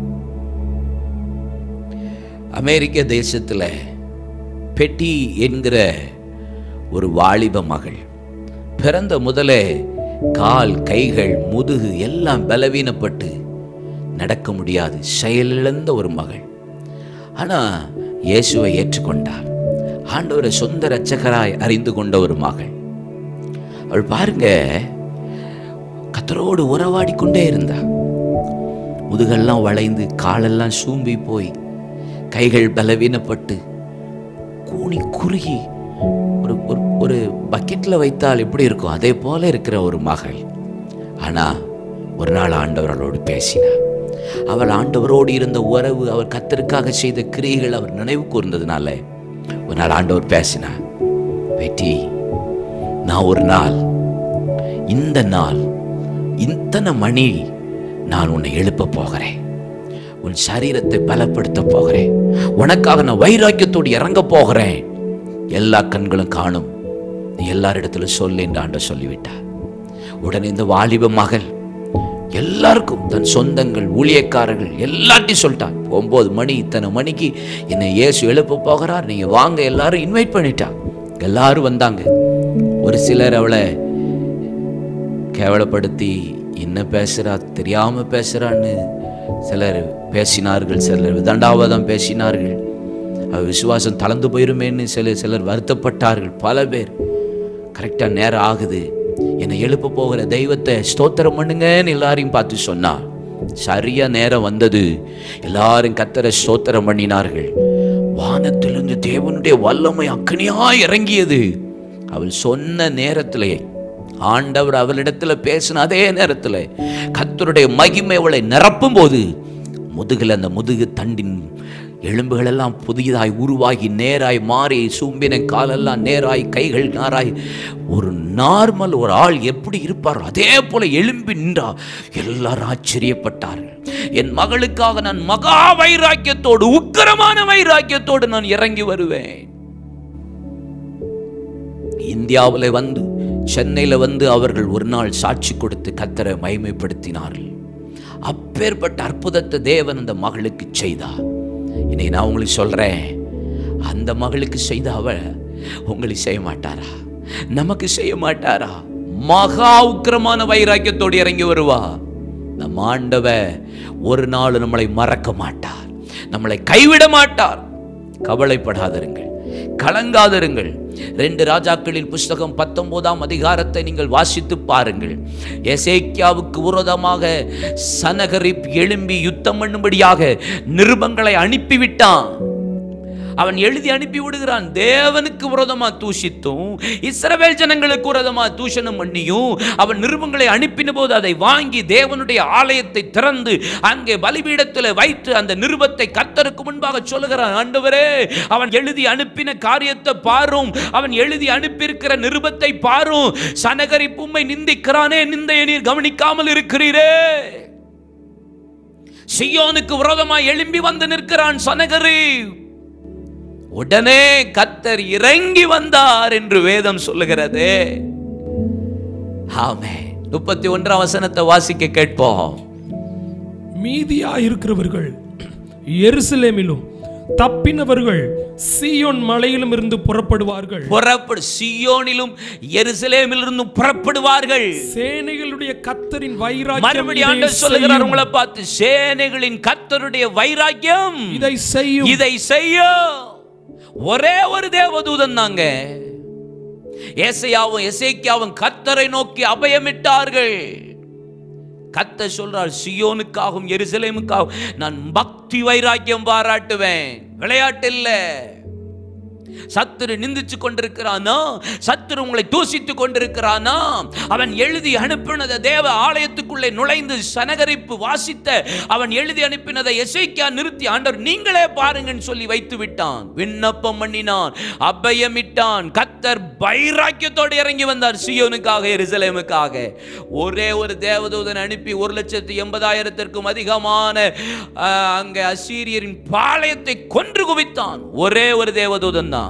Speaker 1: அமெரிக்க தேசத்துல பெட்டி என்கிற ஒரு வாலிப மகள் பிறந்த முதலே கால் கைகள் முதுகு எல்லாம் பலவீனப்பட்டு நடக்க முடியாது செயலிழந்த ஒரு மகள் ஆனா இயேசுவை ஏற்றுக்கொண்டார் ஆண்டவரை சொந்த இரட்சகராய் அறிந்து கொண்ட ஒரு மகள் அவள் பாருங்க கத்தரோடு உறவாடி கொண்டே இருந்தா முதுகெல்லாம் வளைந்து காலெல்லாம் சூம்பி போய் கைகள் பலவீனப்பட்டு கூனி குறுகி ஒரு ஒரு ஒரு பக்கெட்டில் வைத்தால் எப்படி இருக்கும் அதே போல இருக்கிற ஒரு மகள் ஆனா ஒரு நாள் ஆண்டவர் அவளோடு பேசினார் அவள் ஆண்டவரோடு இருந்த உறவு அவர் கத்தருக்காக செய்த கிரியைகள் அவர் நினைவு கூர்ந்ததுனால ஒரு நாள் ஆண்டவர் பேசினார் வெட்டி நான் ஒரு நாள் இந்த நாள் இத்தனை மணி நான் உன்னை எழுப்ப போகிறேன் உன் சரீரத்தை பலப்படுத்த போகிறேன் உனக்காக நான் வைராக்கியத்தோடு இறங்க போகிறேன் எல்லா கண்களும் காணும் நீ எல்லாரிடத்திலும் சொல்லு என்று ஆண்டவர் சொல்லிவிட்டார் உடனே இந்த வாலிப மகள் எல்லாருக்கும் தன் சொந்தங்கள் ஊழியக்காரர்கள் எல்லாத்தையும் சொல்லிட்டான் ஒன்பது மணி இத்தனை மணிக்கு என்னை இயேசு எழுப்ப போகிறார் நீங்க வாங்க எல்லாரும் இன்வைட் பண்ணிட்டா எல்லாரும் வந்தாங்க ஒரு சிலர் அவளை கேவலப்படுத்தி என்ன பேசுறா தெரியாம பேசுறான்னு சிலர் பேசினார்கள் சிலர் விதண்டாவதம் பேசினார்கள் அவ விசுவாசம் தளர்ந்து போயிருமேன்னு சில சிலர் வருத்தப்பட்டார்கள் பல பேர் கரெக்டா நேரம் ஆகுது என்னை எழுப்ப போகிற தெய்வத்தை ஸ்தோத்திரம் பண்ணுங்கன்னு எல்லாரையும் பார்த்து சொன்னா சரியா நேரம் வந்தது எல்லாரும் கத்தரை ஸ்தோத்திரம் பண்ணினார்கள் வானத்திலிருந்து தேவனுடைய வல்லமை அக்கனியா இறங்கியது அவள் சொன்ன நேரத்திலே ஆண்டவர் அவளிடத்துல பேசின அதே நேரத்தில் கத்தருடைய மகிமை அவளை நிரப்பும் போது முதுகில் அந்த முதுகு தண்டின் எலும்புகள் எல்லாம் புதியதாய் உருவாகி நேராய் மாறி சூம்பின காலெல்லாம் நேராய் கைகள் நாராய் ஒரு நார்மல் ஒரு ஆள் எப்படி இருப்பார் அதே போல எழும்பி நின்றா எல்லாரும் ஆச்சரியப்பட்டார்கள் என் மகளுக்காக நான் மகா வைராக்கியத்தோடு உக்கிரமான வைராக்கியத்தோடு நான் இறங்கி வருவேன் இந்தியாவில் வந்து சென்னையில் வந்து அவர்கள் ஒரு நாள் சாட்சி கொடுத்து கத்தரை மைமைப்படுத்தினார்கள் அப்பேற்பட்ட அற்புதத்தை தேவன் அந்த மகளுக்கு செய்தா இனி நான் உங்களுக்கு சொல்றேன் அந்த மகளுக்கு செய்த அவ உங்களுக்கு செய்ய மாட்டாரா நமக்கு செய்ய மாட்டாரா மகா உக்கிரமான வைராக்கியத்தோடு இறங்கி வருவா நம் ஆண்டவ ஒரு நாள் நம்மளை மறக்க மாட்டார் நம்மளை கைவிட மாட்டார் கவலைப்படாதிருங்கள் கலங்காதிருங்கள் ரெண்டு ராஜாக்களின் புஸ்தகம் பத்தொன்பதாம் அதிகாரத்தை நீங்கள் வாசித்து பாருங்கள் எசேக்கியாவுக்கு விரோதமாக சனகரிப் எழும்பி யுத்தம் பண்ணும்படியாக நிருபங்களை அனுப்பிவிட்டான் அவன் எழுதி அனுப்பி விடுகிறான் தேவனுக்கு விரோதமா தூஷித்தும் இஸ்ரவேல் ஜனங்களுக்கு விரோதமா தூஷணம் பண்ணியும் அவன் நிருபங்களை அனுப்பின போது அதை வாங்கி தேவனுடைய ஆலயத்தை திறந்து அங்கே பலிபீடத்தில் வைத்து அந்த நிருபத்தை கர்த்தருக்கு முன்பாக சொல்லுகிறான் ஆண்டவரே அவன் எழுதி அனுப்பின காரியத்தை பாரும் அவன் எழுதி அனுப்பியிருக்கிற நிருபத்தை பாரும் சனகரி உம்மை நிந்திக்கிறானே நிந்தையை நீர் கவனிக்காமல் இருக்கிறீரே சியோனுக்கு விரோதமாய் எழும்பி வந்து நிற்கிறான் சனகரி உடனே கத்தர் இறங்கி வந்தார் என்று வேதம் சொல்லுகிறது ஆமே முப்பத்தி ஒன்றாம் வசனத்தை வாசிக்க கேட்போம்
Speaker 2: மீதியா இருக்கிறவர்கள் எருசலேமிலும் தப்பினவர்கள் சீயோன் மலையிலும் இருந்து புறப்படுவார்கள்
Speaker 1: புறப்படு சியோனிலும் எருசலேமிலிருந்தும் புறப்படுவார்கள்
Speaker 2: சேனைகளுடைய கத்தரின் வைராக்கியம்
Speaker 1: மறுபடியும்
Speaker 2: இதை
Speaker 1: ஆண்டவர் சொல்லுகிறார்
Speaker 2: செய்யும்.
Speaker 1: உங்களை பார்த்து சேனைகளின் கத்தருடைய வைராக்கியம்
Speaker 2: இதை செய்யும்
Speaker 1: இதை செய்யும் ஒரே ஒரு தேவதூதன் தாங்க ஏசையாவும் எசேக்கியாவும் கத்தரை நோக்கி அபயமிட்டார்கள் கத்த சொல்றார் சியோனுக்காகவும் எருசலேமுக்காகவும் நான் பக்தி வைராக்கியம் பாராட்டுவேன் விளையாட்டு இல்ல சத்துரு நிந்திச்சு கொண்டிருக்கிறானா சத்துரு உங்களை தூசித்து கொண்டிருக்கிறானா அவன் எழுதி அனுப்பினதை தேவ ஆலயத்துக்குள்ளே நுழைந்து சனகரிப்பு வாசித்த அவன் எழுதி அனுப்பினதை எசைக்கா நிறுத்தி ஆண்டவர் நீங்களே பாருங்கன்னு சொல்லி வைத்து விட்டான் விண்ணப்பம் பண்ணினான் அபயமிட்டான் கத்தர் வைராக்கியத்தோடு இறங்கி வந்தார் சியோனுக்காக எருசலேமுக்காக ஒரே ஒரு தேவதூதன் அனுப்பி ஒரு லட்சத்தி எண்பதாயிரத்திற்கும் அதிகமான ஆஹ், அங்கே அசீரியரின் பாளையத்தை கொன்று குவித்தான் ஒரே ஒரு தேவதூதன் தான்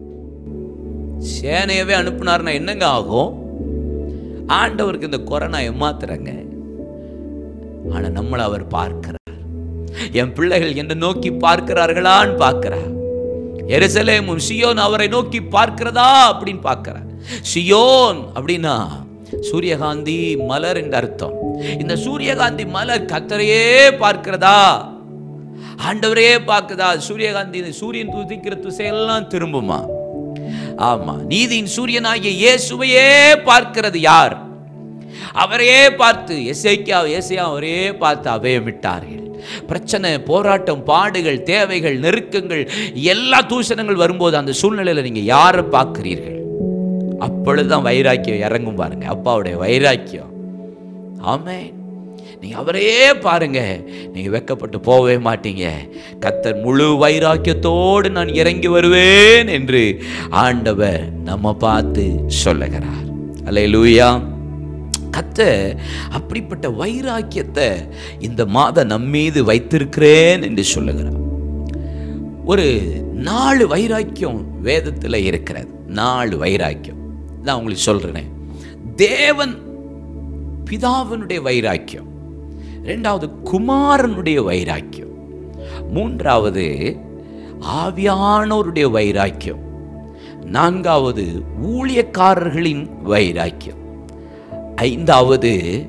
Speaker 1: சேனையவே அனுப்புனார்னா என்னங்க ஆகும் ஆண்டவருக்கு இந்த கொரோனா ஏமாத்துறங்க ஆனா நம்மளை அவர் பார்க்கிறார் என் பிள்ளைகள் என்ன நோக்கி பார்க்கிறார்களான்னு பார்க்கிறார் எருசலேமும் சியோன் அவரை நோக்கி பார்க்கிறதா அப்படின்னு பார்க்கிறார் சியோன் அப்படின்னா சூரியகாந்தி மலர் என்ற அர்த்தம் இந்த சூரியகாந்தி மலர் கத்தரையே பார்க்கிறதா ஆண்டவரே பார்க்குதா சூரியகாந்தி சூரியன் துதிக்கிற திசையெல்லாம் திரும்புமா ஆமா நீதியின் சூரியனாகிய இயேசுவையே பார்க்கிறது யார் அவரையே பார்த்து எசேக்கியா ஏசையா அவரையே பார்த்து அபயமிட்டார்கள் பிரச்சனை போராட்டம் பாடுகள் தேவைகள் நெருக்கங்கள் எல்லா தூஷணங்கள் வரும்போது அந்த சூழ்நிலையில நீங்க யாரை பார்க்கிறீர்கள் அப்பொழுதுதான் வைராக்கியம் இறங்கும் பாருங்க அப்பாவுடைய வைராக்கியம் ஆமென் நீங்க அவரையே பாருங்க நீங்க வெக்கப்பட்டு போகவே மாட்டீங்க கத்தர் முழு வைராக்கியத்தோடு நான் இறங்கி வருவேன் என்று ஆண்டவர் நம்ம பார்த்து சொல்லுகிறார் அல்லேலூயா கத்த அப்படிப்பட்ட வைராக்கியத்தை இந்த மாதம் நம்மீது வைத்திருக்கிறேன் என்று சொல்லுகிறார் ஒரு நாலு வைராக்கியம் வேதத்தில் இருக்கிறது நாலு வைராக்கியம் நான் உங்களுக்கு சொல்றேன் தேவன் பிதாவினுடைய வைராக்கியம் ரெண்டாவது குமாரனுடைய வைராக்கியம் மூன்றாவது ஆவியானோருடைய வைராக்கியம் நான்காவது ஊழியக்காரர்களின் வைராக்கியம் ஐந்தாவது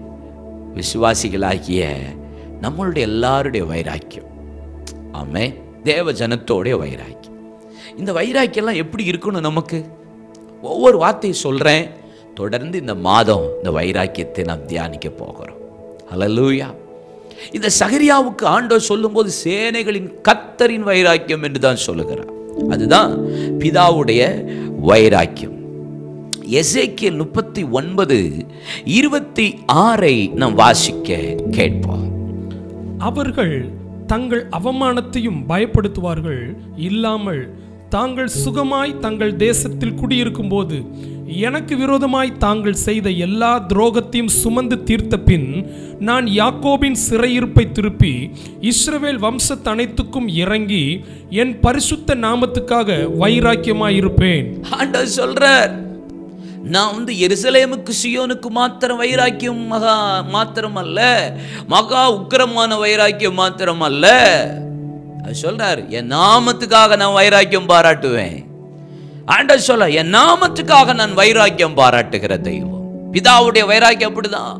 Speaker 1: விசுவாசிகளாகிய நம்மளுடைய எல்லாருடைய வைராக்கியம் ஆமே தேவ ஜனத்தோடைய வைராக்கியம் இந்த வைராக்கியம்லாம் எப்படி இருக்கணும் நமக்கு ஒவ்வொரு வார்த்தையும் சொல்கிறேன் தொடர்ந்து இந்த மாதம் இந்த வைராக்கியத்தை நாம் தியானிக்க போகிறோம் ஹalleluya இந்த சகரியாவுக்கு ஆண்டவர் சொல்லும்போது சேனைகளின் கத்தரின் வைராக்கியம் என்று தான் சொல்லுகிறார் அதுதான் பிதாவுடைய வைராக்கியம் எசேக்கியல் முப்பத்தி ஒன்பது இருபத்தி ஆறை நாம் வாசிக்க கேட்போம்
Speaker 2: அவர்கள் தங்கள் அவமானத்தையும் பயப்படுத்துவார்கள் இல்லாமல் தாங்கள் சுகமாய் தங்கள் தேசத்தில் குடியிருக்கும் போது எனக்கு விரோதமாய் தாங்கள் செய்த எல்லா துரோகத்தையும் சுமந்து தீர்த்த பின் நான் யாக்கோபின் சிறையிருப்பை திருப்பி இஸ்ரவேல் வம்சத்து அனைத்துக்கும் இறங்கி என் பரிசுத்த நாமத்துக்காக வைராக்கியமாயிருப்பேன்
Speaker 1: ஆண்டவர் சொல்றார் நான் வந்து எருசலேமுக்கு சியோனுக்கு மாத்திரம் வைராக்கியம் மகா மாத்திரம் அல்ல மகா உக்கிரமான வைராக்கியம் மாத்திரம் அல்ல அது சொல்றார் என் நாமத்துக்காக நான் வைராக்கியம் பாராட்டுவேன் ஆண்டவர் சொல்ல என் நாமத்துக்காக நான் வைராக்கியம் பாராட்டுகிற தெய்வம் பிதாவுடைய வைராக்கியம் அப்படிதான்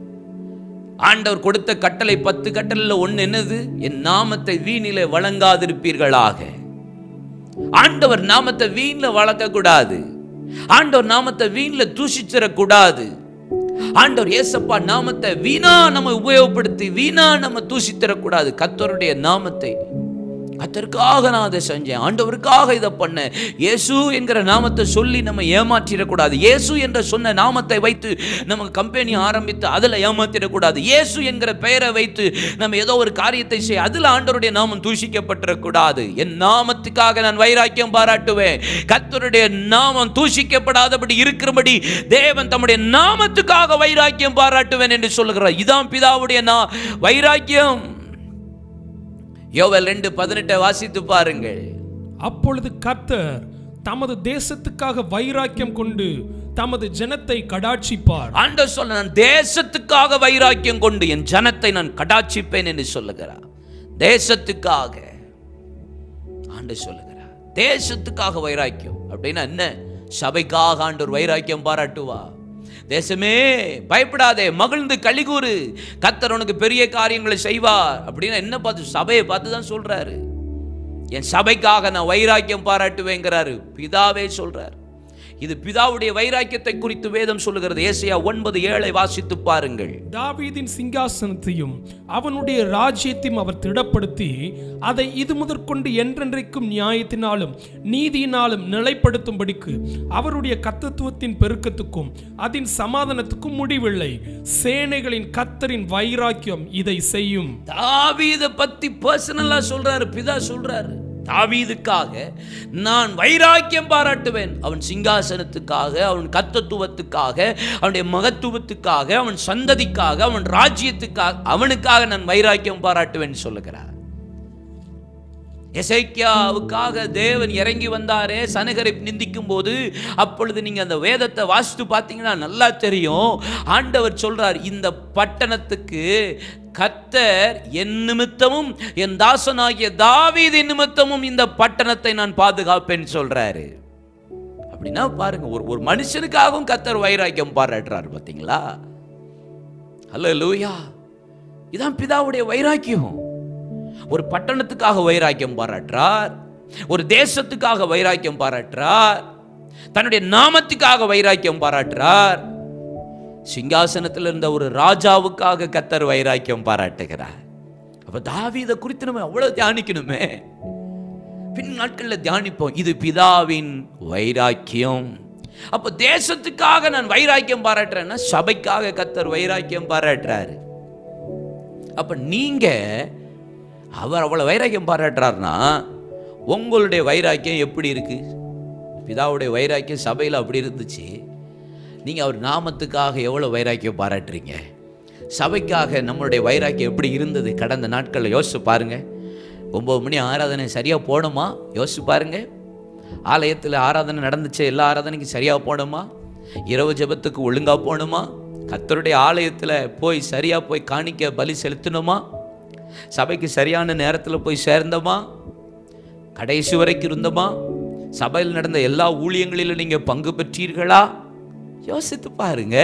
Speaker 1: ஆண்டவர் கொடுத்த கட்டளை பத்து கட்டளையில் ஒன்று என்னது என் நாமத்தை வீணிலே வழங்காதிருப்பீர்களாக ஆண்டவர் நாமத்தை வீண்ல வளர்க்க கூடாது ஆண்டவர் நாமத்தை வீண்ல தூஷிச்சிடக்கூடாது ஆண்டவர் ஏசப்பா நாமத்தை வீணா நம்ம உபயோகப்படுத்தி வீணா நம்ம தூஷித்திடக்கூடாது கத்தருடைய நாமத்தை கத்தருக்காக நான் அதை செஞ்சேன் ஆண்டவருக்காக இதை பண்ணேன் இயேசு என்கிற நாமத்தை சொல்லி நம்ம ஏமாற்றிடக்கூடாது இயேசு என்ற சொன்ன நாமத்தை வைத்து நம்ம கம்பெனி ஆரம்பித்து அதில் ஏமாத்திடக்கூடாது இயேசு என்கிற பெயரை வைத்து நம்ம ஏதோ ஒரு காரியத்தை செய்ய அதில் ஆண்டவருடைய நாமம் தூஷிக்கப்பட்டிடக்கூடாது என் நாமத்துக்காக நான் வைராக்கியம் பாராட்டுவேன் கத்தருடைய நாமம் தூஷிக்கப்படாதபடி இருக்கிறபடி தேவன் தம்முடைய நாமத்துக்காக வைராக்கியம் பாராட்டுவேன் என்று சொல்லுகிறார் இதான் பிதாவுடைய நா வைராக்கியம் யோவல் ரெண்டு பதினெட்டை வாசித்து பாருங்கள்
Speaker 2: அப்பொழுது கர்த்தர் தமது தேசத்துக்காக வைராக்கியம் கொண்டு தமது ஜனத்தை கடாட்சிப்பார்
Speaker 1: ஆண்டவர் சொல்ல நான் தேசத்துக்காக வைராக்கியம் கொண்டு என் ஜனத்தை நான் கடாட்சிப்பேன் என்று சொல்லுகிறார் தேசத்துக்காக ஆண்டவர் சொல்லுகிறார் தேசத்துக்காக வைராக்கியம் அப்படின்னா என்ன சபைக்காக ஆண்டவர் வைராக்கியம் பாராட்டுவா தேசமே பயப்படாதே மகிழ்ந்து கலிகூறு கத்தர் உனக்கு பெரிய காரியங்களை செய்வார் அப்படின்னா என்ன பார்த்து சபையை பார்த்து தான் சொல்றாரு என் சபைக்காக நான் வைராக்கியம் பாராட்டுவேங்கிறாரு பிதாவே சொல்றார் இது பிதாவுடைய வைராக்கியத்தை குறித்து வேதம் சொல்லுகிறது ஏசியா ஒன்பது ஏழை வாசித்து பாருங்கள்
Speaker 2: தாவீதின் சிங்காசனத்தையும் அவனுடைய ராஜ்யத்தையும் அவர் திடப்படுத்தி அதை இது முதற்கொண்டு என்றென்றைக்கும் நியாயத்தினாலும் நீதியினாலும் நிலைப்படுத்தும்படிக்கு அவருடைய கத்தத்துவத்தின் பெருக்கத்துக்கும் அதன் சமாதானத்துக்கும் முடிவில்லை சேனைகளின் கத்தரின் வைராக்கியம் இதை செய்யும்
Speaker 1: தாவீத பத்தி பர்சனலா சொல்றாரு பிதா சொல்றாரு தாவீதுக்காக நான் வைராக்கியம் பாராட்டுவேன் அவன் சிங்காசனத்துக்காக அவன் கத்தத்துவத்துக்காக அவனுடைய மகத்துவத்துக்காக அவன் சந்ததிக்காக அவன் ராஜ்யத்துக்காக அவனுக்காக நான் வைராக்கியம் பாராட்டுவேன் சொல்லுகிறார் எசைக்கியாவுக்காக தேவன் இறங்கி வந்தாரே சனகரை நிந்திக்கும் போது அப்பொழுது நீங்க அந்த வேதத்தை வாசித்து பார்த்தீங்கன்னா நல்லா தெரியும் ஆண்டவர் சொல்றார் இந்த பட்டணத்துக்கு கத்தர் என் நிமித்தமும் என் தாசனாகிய தாவீதின் நிமித்தமும் இந்த பட்டணத்தை நான் பாதுகாப்பேன் சொல்றாரு அப்படின்னா பாருங்க ஒரு ஒரு மனுஷனுக்காகவும் கத்தர் வைராக்கியம் பாராட்டுறாரு பார்த்தீங்களா ஹலோ லூயா இதான் பிதாவுடைய வைராக்கியம் ஒரு பட்டணத்துக்காக வைராக்கியம் பாராட்டுறார் ஒரு தேசத்துக்காக வைராக்கியம் பாராட்டுறார் தன்னுடைய நாமத்துக்காக வைராக்கியம் பாராட்டுறார் சிங்காசனத்தில் இருந்த ஒரு ராஜாவுக்காக கத்தர் வைராக்கியம் பாராட்டுகிறார் அப்ப தாவீதை குறித்து நம்ம அவ்வளவு தியானிக்கணுமே பின் நாட்களில் தியானிப்போம் இது பிதாவின் வைராக்கியம் அப்ப தேசத்துக்காக நான் வைராக்கியம் பாராட்டுறேன்னா சபைக்காக கத்தர் வைராக்கியம் பாராட்டுறாரு அப்ப நீங்க அவர் அவ்வளவு வைராக்கியம் பாராட்டுறாருன்னா உங்களுடைய வைராக்கியம் எப்படி இருக்கு பிதாவுடைய வைராக்கியம் சபையில் அப்படி இருந்துச்சு நீங்கள் அவர் நாமத்துக்காக எவ்வளோ வைராக்கியம் பாராட்டுறீங்க சபைக்காக நம்மளுடைய வைராக்கியம் எப்படி இருந்தது கடந்த நாட்களில் யோசிச்சு பாருங்க ஒம்பது மணி ஆராதனை சரியாக போகணுமா யோசிச்சு பாருங்க ஆலயத்தில் ஆராதனை நடந்துச்சு எல்லா ஆராதனைக்கும் சரியாக போகணுமா இரவு ஜெபத்துக்கு ஒழுங்காக போகணுமா கத்தருடைய ஆலயத்தில் போய் சரியாக போய் காணிக்க பலி செலுத்தணுமா சபைக்கு சரியான நேரத்தில் போய் சேர்ந்தோமா கடைசி வரைக்கும் இருந்தோமா சபையில் நடந்த எல்லா ஊழியங்களிலும் நீங்கள் பங்கு பெற்றீர்களா யோசித்து பாருங்க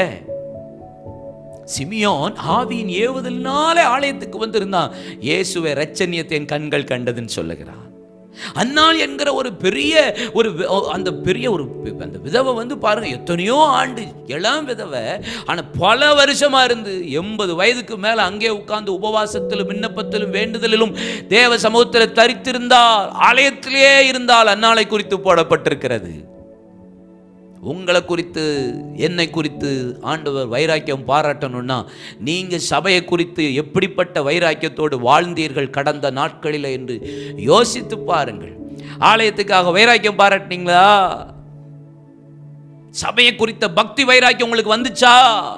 Speaker 1: சிமியோன் ஆவியின் ஏவுதலினாலே ஆலயத்துக்கு வந்திருந்தான் இயேசுவை ரச்சனியத்தை என் கண்கள் கண்டதுன்னு சொல்லுகிறான் அந்நாள் என்கிற ஒரு பெரிய ஒரு வி- அந்த பெரிய ஒரு பி- அந்த விதவை வந்து பாருங்க எத்தனையோ ஆண்டு இளம் விதவை ஆனா பல வருஷமா இருந்து எண்பது வயதுக்கு மேல அங்கே உட்கார்ந்து உபவாசத்திலும் விண்ணப்பத்திலும் வேண்டுதலிலும் தேவ சமூகத்தில் தரித்திருந்தால் ஆலயத்திலே இருந்தால் அந்நாளை குறித்து போடப்பட்டிருக்கிறது உங்களை குறித்து என்னை குறித்து ஆண்டவர் வைராக்கியம் பாராட்டணும்னா நீங்க சபையை குறித்து எப்படிப்பட்ட வைராக்கியத்தோடு வாழ்ந்தீர்கள் கடந்த நாட்களில் என்று யோசித்து பாருங்கள் ஆலயத்துக்காக வைராக்கியம் பாராட்டினீங்களா சபையை குறித்த பக்தி வைராக்கியம் உங்களுக்கு வந்துச்சா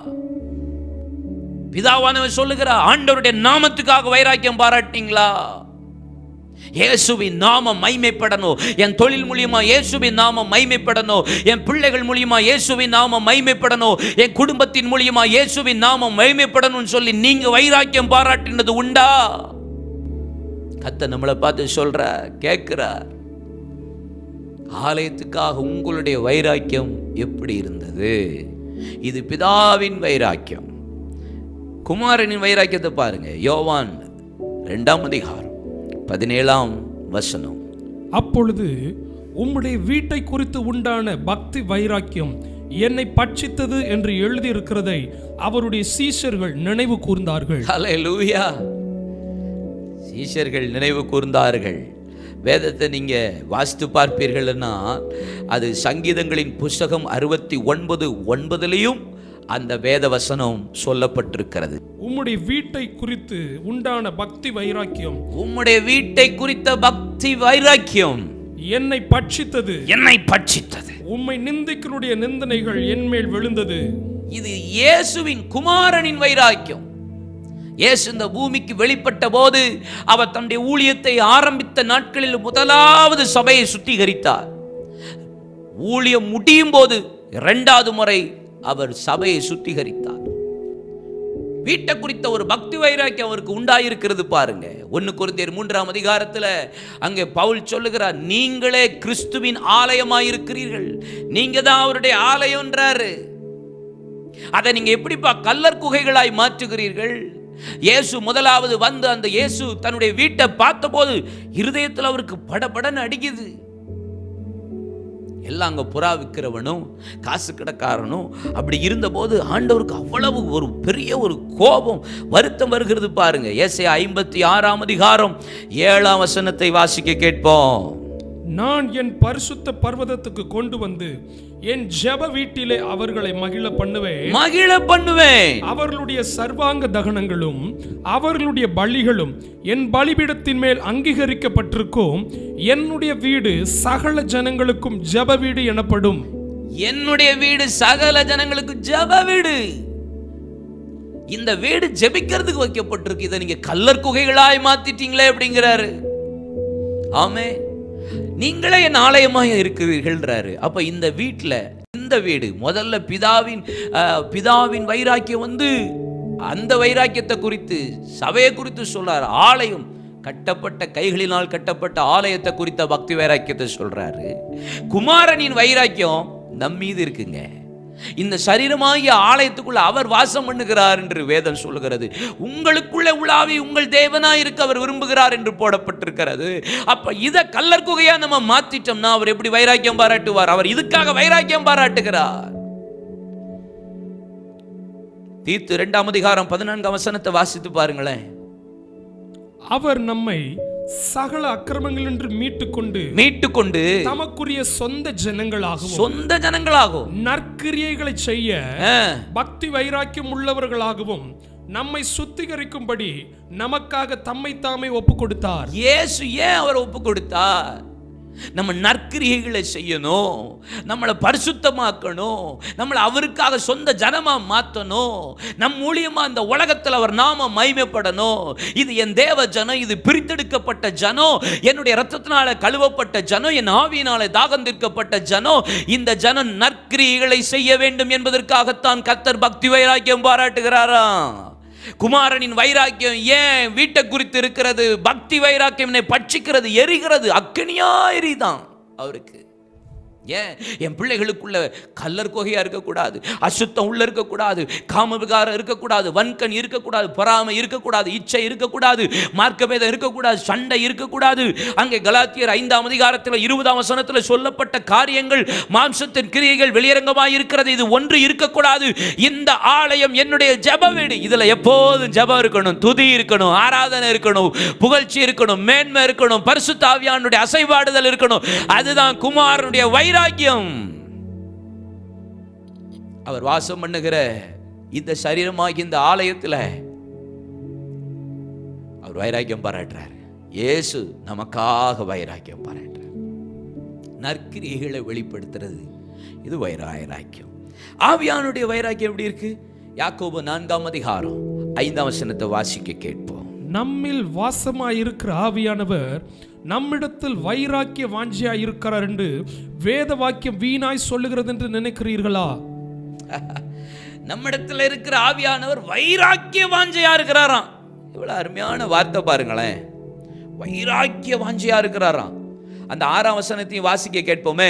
Speaker 1: பிதாவானவர் சொல்லுகிறார் ஆண்டவருடைய நாமத்துக்காக வைராக்கியம் பாராட்டினீங்களா இயேசுவின் நாமம் மைமைப்படணும் என் தொழில் மூலியமா இயேசுவின் நாமம் மைமைப்படணும் என் பிள்ளைகள் மூலியமா இயேசுவின் நாமம் மைமைப்படணும் என் குடும்பத்தின் மூலியமா இயேசுவின் நாமம் மைமைப்படணும்னு சொல்லி நீங்க வைராக்கியம் பாராட்டினது உண்டா கத்த நம்மளை பார்த்து சொல்ற கேட்கிறார் ஆலயத்துக்காக உங்களுடைய வைராக்கியம் எப்படி இருந்தது இது பிதாவின் வைராக்கியம் குமாரனின் வைராக்கியத்தை பாருங்க யோவான் ரெண்டாம் அதிகாரம் பதினேழாம் வசனம்
Speaker 2: அப்பொழுது உம்முடைய வீட்டை குறித்து உண்டான பக்தி வைராக்கியம் என்னை பட்சித்தது என்று எழுதியிருக்கிறதை அவருடைய சீஷர்கள் நினைவு கூர்ந்தார்கள்
Speaker 1: ஹalleluya சீஷர்கள் நினைவு கூர்ந்தார்கள் வேதத்தை நீங்க வாசித்து பார்ப்பீர்கள்னா அது சங்கீதங்களின் புஸ்தகம் அறுபத்தி ஒன்பது ஒன்பதுலேயும் அந்த வேத வசனம் சொல்லப்பட்டிருக்கிறது
Speaker 2: உம்முடைய வீட்டை குறித்து உண்டான பக்தி வைராக்கியம்
Speaker 1: உம்முடைய வீட்டை குறித்த பக்தி வைராக்கியம்
Speaker 2: என்னை பட்சித்தது
Speaker 1: என்னை பட்சித்தது
Speaker 2: உம்மை நிந்திக்கனுடைய நிந்தனைகள் என்மேல் விழுந்தது
Speaker 1: இது இயேசுவின் குமாரனின் வைராக்கியம் இயேசு இந்த பூமிக்கு வெளிப்பட்ட போது அவர் தன்னுடைய ஊழியத்தை ஆரம்பித்த நாட்களில் முதலாவது சபையை சுத்திகரித்தார் ஊழியம் முடியும் போது இரண்டாவது முறை அவர் சபையை சுத்திகரித்தார் வீட்டை குறித்த ஒரு பக்தி வைராக்கியம் அவருக்கு உண்டாயிருக்கிறது பாருங்க ஒன்னு குருந்தியர் மூன்றாம் அதிகாரத்துல அங்கே பவுல் சொல்லுகிறார் நீங்களே கிறிஸ்துவின் ஆலயமாயிருக்கிறீர்கள் நீங்க தான் அவருடைய ஆலயம்ன்றாரு அதை நீங்க எப்படிப்பா கல்லர் குகைகளாய் மாற்றுகிறீர்கள் இயேசு முதலாவது வந்து அந்த இயேசு தன்னுடைய வீட்டை பார்த்தபோது இருதயத்தில் அவருக்கு படபடன்னு அடிக்குது எல்லாம் அங்கே புறா விற்கிறவனும் காசு கடைக்காரனும் அப்படி இருந்தபோது ஆண்டவருக்கு அவ்வளவு ஒரு பெரிய ஒரு கோபம் வருத்தம் வருகிறது பாருங்க ஏசை ஐம்பத்தி ஆறாம் அதிகாரம் ஏழாம் வசனத்தை வாசிக்க கேட்போம்
Speaker 2: நான் என் பரிசுத்த பர்வதத்துக்கு கொண்டு வந்து என் ஜெப வீட்டிலே அவர்களை மகிழ பண்ணுவேன்
Speaker 1: மகிழ பண்ணுவேன்
Speaker 2: அவர்களுடைய சர்வாங்க தகனங்களும் அவர்களுடைய பலிகளும் என் பலிபீடத்தின் மேல் அங்கீகரிக்கப்பட்டிருக்கும் என்னுடைய வீடு சகல ஜனங்களுக்கும் ஜெப வீடு எனப்படும்
Speaker 1: என்னுடைய வீடு சகல ஜனங்களுக்கு ஜெப வீடு இந்த வீடு ஜெபிக்கிறதுக்கு வைக்கப்பட்டிருக்கு இதை நீங்க கல்லர் குகைகளாய் மாத்திட்டீங்களே அப்படிங்கிறாரு ஆமே நீங்களே என் ஆலயமாக இருக்கிறீர்கள்ன்றாரு அப்ப இந்த வீட்டில் இந்த வீடு முதல்ல பிதாவின் அஹ், பிதாவின் வைராக்கியம் வந்து அந்த வைராக்கியத்தை குறித்து சபையை குறித்து சொல்றாரு ஆலயம் கட்டப்பட்ட கைகளினால் கட்டப்பட்ட ஆலயத்தை குறித்த பக்தி வைராக்கியத்தை சொல்றாரு குமாரனின் வைராக்கியம் நம் மீது இருக்குங்க இந்த சரீரமாகிய ஆலயத்துக்குள்ள அவர் வாசம் பண்ணுகிறார் என்று வேதம் சொல்லுகிறது உங்களுக்குள்ள உலாவி உங்கள் தேவனாய் இருக்க அவர் விரும்புகிறார் என்று போடப்பட்டிருக்கிறது அப்ப இத கல்லர் குகையா நம்ம மாத்திட்டோம்னா அவர் எப்படி வைராக்கியம் பாராட்டுவார் அவர் இதுக்காக வைராக்கியம் பாராட்டுகிறார் தீத்து இரண்டாம் அதிகாரம் பதினான்காம் வசனத்தை வாசித்து பாருங்களேன்
Speaker 2: அவர் நம்மை சகல அக்கிரமங்கள் என்று மீட்டுக்கொண்டு
Speaker 1: மீட்டு கொண்டு
Speaker 2: தமக்குரிய சொந்த ஜனங்களாகவும்
Speaker 1: சொந்த ஜனங்களாகும்
Speaker 2: நற்கிரியைகளை செய்ய
Speaker 1: ஆ,
Speaker 2: பக்தி வைராக்கியம் உள்ளவர்களாகவும் நம்மை சுத்திகரிக்கும்படி நமக்காக தம்மை தாமே ஒப்பு கொடுத்தார்
Speaker 1: இயேசு ஏன் அவர் ஒப்பு கொடுத்தார் நம்ம நற்கிரியைகளை செய்யணும் நம்மளை பரிசுத்தமாக்கணும் நம்மளை அவருக்காக சொந்த ஜனமா மாற்றணும் நம் மூலியமா அந்த உலகத்தில் அவர் நாம மைமைப்படணும் இது என் தேவ ஜனம் இது பிரித்தெடுக்கப்பட்ட ஜனம் என்னுடைய ரத்தத்தினால கழுவப்பட்ட ஜனம் என் ஆவியினால தாகம் தீர்க்கப்பட்ட ஜனம் இந்த ஜனம் நற்கிரியைகளை செய்ய வேண்டும் என்பதற்காகத்தான் கத்தர் பக்தி வைராக்கியம் பாராட்டுகிறாராம் குமாரனின் வைராக்கியம் ஏன் வீட்டை குறித்து இருக்கிறது பக்தி வைராக்கியம் என்னை பட்சிக்கிறது எரிகிறது அக்கினியா எரிதான் அவருக்கு ஏன் என் பிள்ளைகளுக்குள்ள கல்லர் கொகையா இருக்கக்கூடாது அசுத்தம் உள்ள இருக்கக்கூடாது காம விகாரம் இருக்கக்கூடாது வன்கண் இருக்கக்கூடாது பொறாமை இருக்கக்கூடாது இச்சை இருக்கக்கூடாது மார்க்கபேதம் இருக்கக்கூடாது சண்டை இருக்கக்கூடாது அங்கே கலாத்தியர் ஐந்தாம் அதிகாரத்தில் இருபதாம் வசனத்தில் சொல்லப்பட்ட காரியங்கள் மாம்சத்தின் கிரியைகள் வெளியரங்கமாய் இருக்கிறது இது ஒன்று இருக்கக்கூடாது இந்த ஆலயம் என்னுடைய ஜெப வீடு இதுல எப்போதும் ஜெபம் இருக்கணும் துதி இருக்கணும் ஆராதனை இருக்கணும் புகழ்ச்சி இருக்கணும் மேன்மை இருக்கணும் பரிசுத்த ஆவியானுடைய அசைவாடுதல் இருக்கணும் அதுதான் குமாரனுடைய வைராக்கியம் அவர் வாசம் பண்ணுகிற இந்த சரீரமாகி இந்த ஆலயத்தில் அவர் வைராக்கியம் பாராட்டுறார் இயேசு நமக்காக வைராக்கியம் பாராட்டுறார் நற்கிரியைகளை வெளிப்படுத்துறது இது வைராக்கியம் ஆவியானுடைய வைராக்கியம் எப்படி இருக்கு யாக்கோபு நான்காம் அதிகாரம் ஐந்தாம் வசனத்தை வாசிக்க கேட்போம்
Speaker 2: நம்மில் வாசமாயிருக்கிற ஆவியானவர் நம்மிடத்தில் வைராக்கிய வாஞ்சியாய் இருக்கிறார் என்று வேத வாக்கியம் வீணாய் சொல்லுகிறது என்று நினைக்கிறீர்களா
Speaker 1: நம்மிடத்துல இருக்கிற ஆவியானவர் வைராக்கிய வாஞ்சையா இருக்கிறாராம் இவ்வளவு அருமையான வார்த்தை பாருங்களேன் வைராக்கிய வாஞ்சையா இருக்கிறாராம் அந்த ஆறாம் வசனத்தையும் வாசிக்க கேட்போமே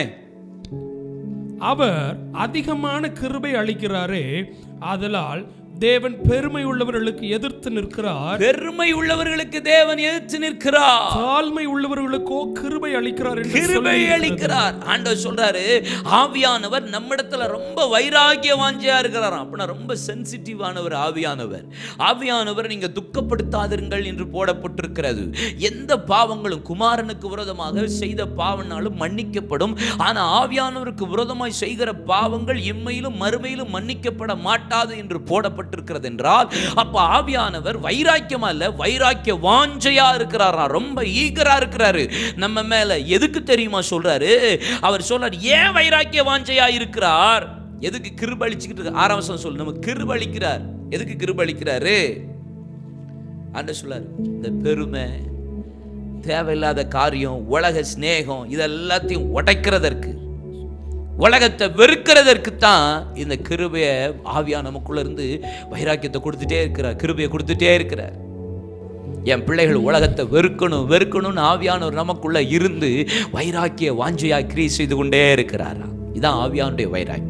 Speaker 2: அவர் அதிகமான கிருபை அளிக்கிறாரே ஆதலால் தேவன் பெருமை உள்ளவர்களுக்கு எதிர்த்து நிற்கிறார்
Speaker 1: பெருமை உள்ளவர்களுக்கு தேவன் எதிர்த்து நிற்கிறார்
Speaker 2: தாழ்மை உள்ளவர்களுக்கோ கிருபை அளிக்கிறார் என்று
Speaker 1: கிருபை
Speaker 2: சொல்லி
Speaker 1: அளிக்கிறார் ஆண்டவர் சொல்றாரு ஆவியானவர் நம்மிடத்துல ரொம்ப வைராகிய வாஞ்சியா இருக்கிறாராம் அப்படின்னா ரொம்ப சென்சிட்டிவானவர் ஆவியானவர் ஆவியானவர் நீங்க துக்கப்படுத்தாதிருங்கள் என்று போடப்பட்டிருக்கிறது எந்த பாவங்களும் குமாரனுக்கு விரோதமாக செய்த பாவனாலும் மன்னிக்கப்படும் ஆனா ஆவியானவருக்கு விரோதமாய் செய்கிற பாவங்கள் இம்மையிலும் மறுமையிலும் மன்னிக்கப்பட மாட்டாது என்று போடப்பட்டிருக்கிறது என்றால் அப்ப ஆவியானவர் வைராக்கியமா இல்ல வைராக்கிய வாஞ்சையா இருக்கிறாராம் ரொம்ப ஈகரா இருக்கிறாரு நம்ம மேல எதுக்கு தெரியுமா சொல்றாரு அவர் சொல்றாரு ஏன் வைராக்கிய வாஞ்சையா இருக்கிறார் எதுக்கு கிருபளிச்சுக்கிட்டு இருக்கு? ஆறாம் வசனம் சொல்லு நம்ம கிருபளிக்கிறார் எதுக்கு கிருபளிக்கிறாரு ஆண்டவர் சொல்றாரு இந்த பெருமை தேவையில்லாத காரியம் உலக சிநேகம் இதெல்லாத்தையும் உடைக்கிறதற்கு உலகத்தை வெறுக்கிறதற்கு தான் இந்த கிருபையை ஆவியா நமக்குள்ள இருந்து வைராக்கியத்தை கொடுத்துட்டே இருக்கிறார் கிருபையை கொடுத்துட்டே இருக்கிறார் என் பிள்ளைகள் உலகத்தை வெறுக்கணும் வெறுக்கணும்னு ஆவியானவர் நமக்குள்ள இருந்து வைராக்கிய வாஞ்சையா கிரியை செய்து கொண்டே இருக்கிறாரா இதான் ஆவியானுடைய வைராக்கியம்